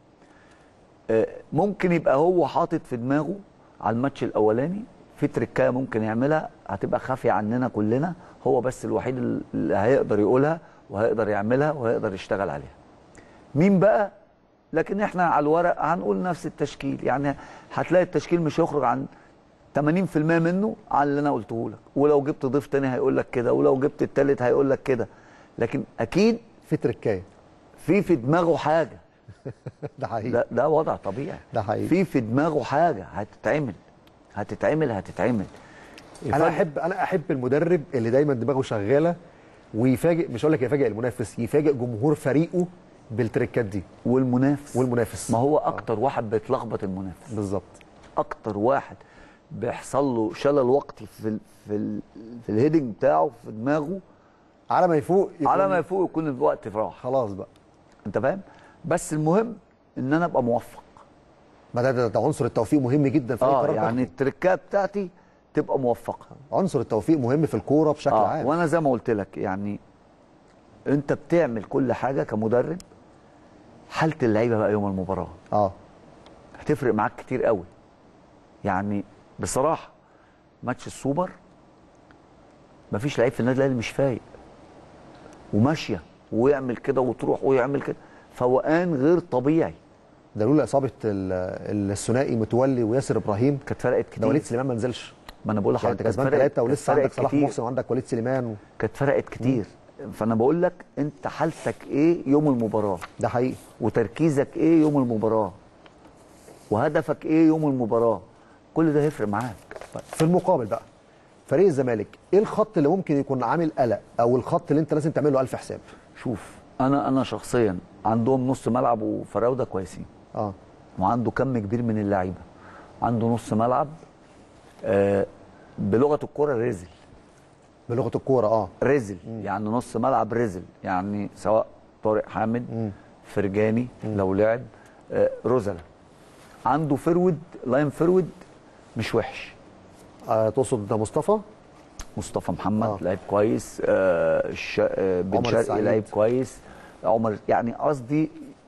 آه، ممكن يبقى هو حاطط في دماغه على الماتش الاولاني في تركايه ممكن يعملها هتبقى خافيه عننا كلنا هو بس الوحيد اللي هيقدر يقولها وهيقدر يعملها وهيقدر يشتغل عليها مين بقى لكن احنا على الورق هنقول نفس التشكيل يعني هتلاقي التشكيل مش هيخرج عن 80% منه على اللي انا قلته لك ولو جبت ضيف تاني هيقول لك كده ولو جبت التالت هيقول لك كده لكن اكيد في تريكايه في في دماغه حاجه ده حقيقي ده ده وضع طبيعي ده حقيقي. في في دماغه حاجه هتتعمل هتتعمل هتتعمل انا يفاجئ- احب انا احب المدرب اللي دايما دماغه شغاله ويفاجئ مش هقول لك يفاجئ المنافس يفاجئ جمهور فريقه بالتريكات دي والمنافس والمنافس ما هو اكتر واحد بيتلخبط المنافس بالظبط اكتر واحد بيحصل له شلل وقتي في ال في ال في الهيدنج بتاعه في دماغه على ما يفوق يكون على ما يفوق يكون الوقت راح خلاص بقى انت فاهم بس المهم ان انا ابقى موفق ما ده, ده, ده عنصر التوفيق مهم جدا في اي اه قرار يعني يعني التركه بتاعتي تبقى موفقه عنصر التوفيق مهم في الكوره بشكل اه عام وانا زي ما قلت لك يعني انت بتعمل كل حاجه كمدرب حاله اللعيبه بقى يوم المباراه اه هتفرق معاك كتير قوي يعني بصراحه ماتش السوبر مفيش لعيب في النادي الاهلي مش فايق وماشيه ويعمل كده وتروح ويعمل كده فوقان غير طبيعي ده لولا اصابه ال- الثنائي متولي وياسر ابراهيم كانت فرقت كتير ده وليد سليمان ما نزلش ما انا بقول يعني لحضرتك انت كسبان كانت فرقت- ثلاثه ولسه كانت عندك فرقت صلاح كتير. محسن وعندك وليد سليمان و... كانت فرقت كتير فانا بقول لك انت حالتك ايه يوم المباراه ده حقيقي وتركيزك ايه يوم المباراه وهدفك ايه يوم المباراه كل ده هيفرق معاك في المقابل بقى فريق الزمالك ايه الخط اللي ممكن يكون عامل قلق او الخط اللي انت لازم تعمل له الف حساب شوف انا انا شخصيا عندهم نص ملعب وفراوده كويسين اه وعنده كم كبير من اللعيبه عنده نص ملعب آه بلغه الكره رزل بلغه الكوره اه رزل يعني نص ملعب رزل يعني سواء طارق حامد فرجاني لو لعب آه رزله عنده فرود لاين فرود مش وحش آه، تقصد ده مصطفى مصطفى محمد آه. لعيب كويس آه الش... آه بن عمر شرقي السعيد. لعيب كويس عمر يعني قصدي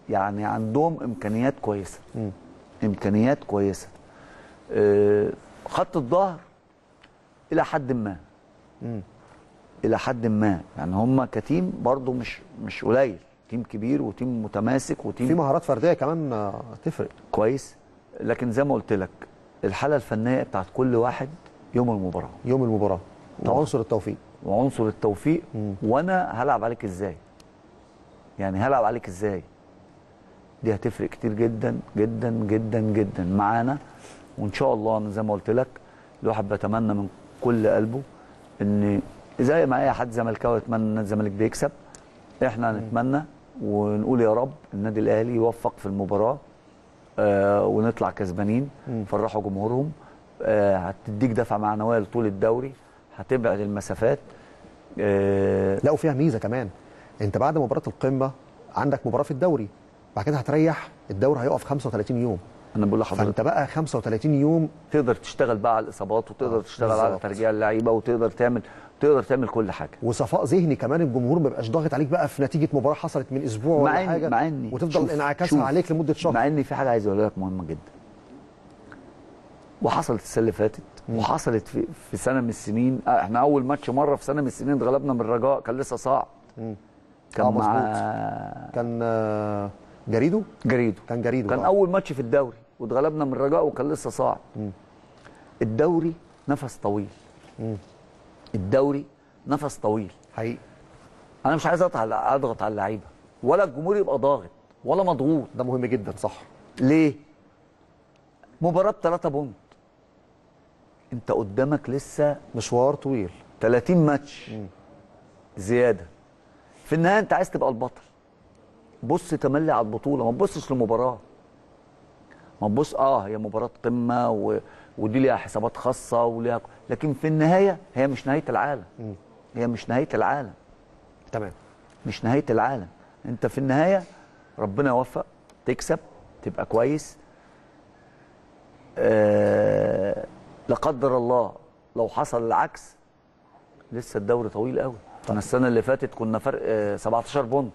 يعني عندهم امكانيات كويسه امكانيات كويسه آه، خط الظهر الى حد ما الى حد ما يعني هم كتيم برضو مش مش قليل تيم كبير وتيم متماسك وتيم في مهارات فرديه كمان آه، تفرق كويس لكن زي ما قلت لك الحاله الفنيه بتاعت كل واحد يوم المباراه يوم المباراه عنصر التوفيق وعنصر التوفيق وانا هلعب عليك ازاي يعني هلعب عليك ازاي دي هتفرق كتير جدا جدا جدا جدا معانا وان شاء الله انا زي ما قلت لك الواحد بيتمنى من كل قلبه ان زي ما اي حد زملكاوي يتمنى ان نادي الزمالك بيكسب احنا هنتمنى ونقول يا رب النادي الاهلي يوفق في المباراه آه ونطلع كسبانين فرحوا جمهورهم آه هتديك دفعه معنويه لطول الدوري هتبعد المسافات آه لا وفيها ميزه كمان انت بعد مباراه القمه عندك مباراه في الدوري بعد كده هتريح الدوري هيقف 35 يوم انا بقول لحضرتك فانت بقى 35 يوم تقدر تشتغل بقى على الاصابات وتقدر آه، تشتغل على بالظبط. ترجيع اللعيبه وتقدر تعمل تقدر تعمل كل حاجه وصفاء ذهني كمان الجمهور ما بيبقاش ضاغط عليك بقى في نتيجه مباراه حصلت من اسبوع مع ولا إن- حاجه مع إني وتفضل شوف- انعكاسها شوف. عليك لمده شهر مع ان في حاجه عايز اقولها لك مهمه جدا وحصلت السنه اللي فاتت وحصلت في في سنه من السنين آه، احنا اول ماتش مره في سنه من السنين اتغلبنا من الرجاء كان لسه صعب كان آه، مع كان آه، جريدو جريدو كان جريدو كان آه. اول ماتش في الدوري واتغلبنا من الرجاء وكان لسه صعب الدوري نفس طويل الدوري نفس طويل حقيقي انا مش عايز اضغط على اضغط على اللعيبه ولا الجمهور يبقى ضاغط ولا مضغوط ده مهم جدا صح ليه مباراه بثلاثة بونت انت قدامك لسه مشوار طويل 30 ماتش زياده في النهايه انت عايز تبقى البطل بص تملي على البطوله ما تبصش لمباراه ما تبص اه هي مباراه قمه و... ودي ليها حسابات خاصه وليها لكن في النهايه هي مش نهايه العالم هي مش نهايه العالم تمام مش نهايه العالم انت في النهايه ربنا يوفق تكسب تبقى كويس آه لا قدر الله لو حصل العكس لسه الدوري طويل قوي احنا السنه اللي فاتت كنا فرق آه 17 بونت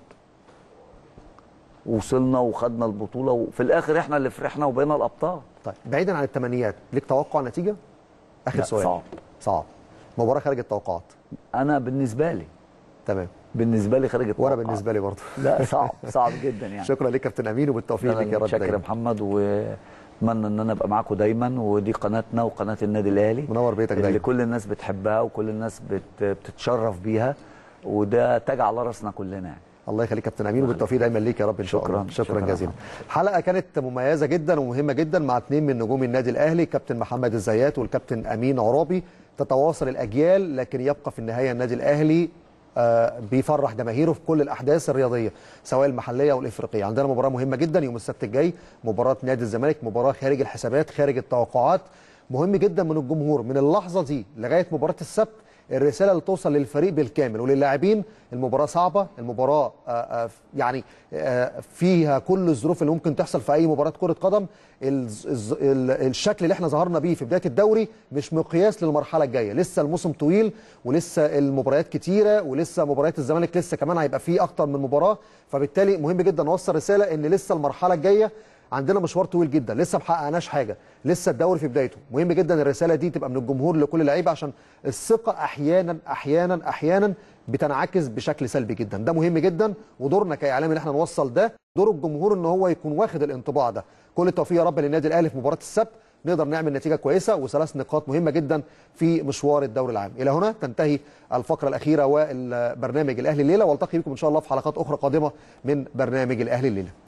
وصلنا وخدنا البطوله وفي الاخر احنا اللي فرحنا وبقينا الابطال طيب بعيدا عن التمنيات ليك توقع نتيجه اخر لا، سؤال صعب. صعب مباراه خارج التوقعات انا بالنسبه لي تمام بالنسبه لي خارج وانا التوقعات. بالنسبه لي برضه لا صعب صعب جدا يعني شكرا ليك كابتن امين وبالتوفيق ليك يا رب شكرا يا دايما محمد واتمنى ان انا ابقى معاكم دايما ودي قناتنا وقناه النادي الاهلي منور بيتك اللي دايما كل الناس بتحبها وكل الناس بت بتتشرف بيها وده تاج على راسنا كلنا يعني الله يخليك كابتن امين وبالتوفيق دايما ليك يا رب ان شاء شكراً. الله شكرا, شكراً جزيلا يا حلقه كانت مميزه جدا ومهمه جدا مع اثنين من نجوم النادي الاهلي كابتن محمد الزيات والكابتن امين عرابي تتواصل الاجيال لكن يبقى في النهايه النادي الاهلي آه، بيفرح جماهيره في كل الاحداث الرياضيه سواء المحليه والافريقيه عندنا مباراه مهمه جدا يوم السبت الجاي مباراه نادي الزمالك مباراه خارج الحسابات خارج التوقعات مهم جدا من الجمهور من اللحظه دي لغايه مباراه السبت الرساله اللي توصل للفريق بالكامل وللاعبين المباراه صعبه المباراه آه، آه، يعني آه، فيها كل الظروف اللي ممكن تحصل في اي مباراه كره قدم الز- الز- ال- الشكل اللي احنا ظهرنا بيه في بدايه الدوري مش مقياس للمرحله الجايه لسه الموسم طويل ولسه المباريات كتيره ولسه مباريات الزمالك لسه كمان هيبقى فيه اكتر من مباراه فبالتالي مهم جدا نوصل رساله ان لسه المرحله الجايه عندنا مشوار طويل جدا لسه ما حققناش حاجه لسه الدوري في بدايته مهم جدا الرساله دي تبقى من الجمهور لكل لعيبه عشان الثقه احيانا احيانا احيانا بتنعكس بشكل سلبي جدا ده مهم جدا ودورنا كاعلام ان احنا نوصل ده دور الجمهور ان هو يكون واخد الانطباع ده كل التوفيق يا رب للنادي الاهلي في مباراه السبت نقدر نعمل نتيجه كويسه وثلاث نقاط مهمه جدا في مشوار الدوري العام الى هنا تنتهي الفقره الاخيره والبرنامج الاهلي الليله والتقي بكم ان شاء الله في حلقات اخرى قادمه من برنامج الاهلي الليله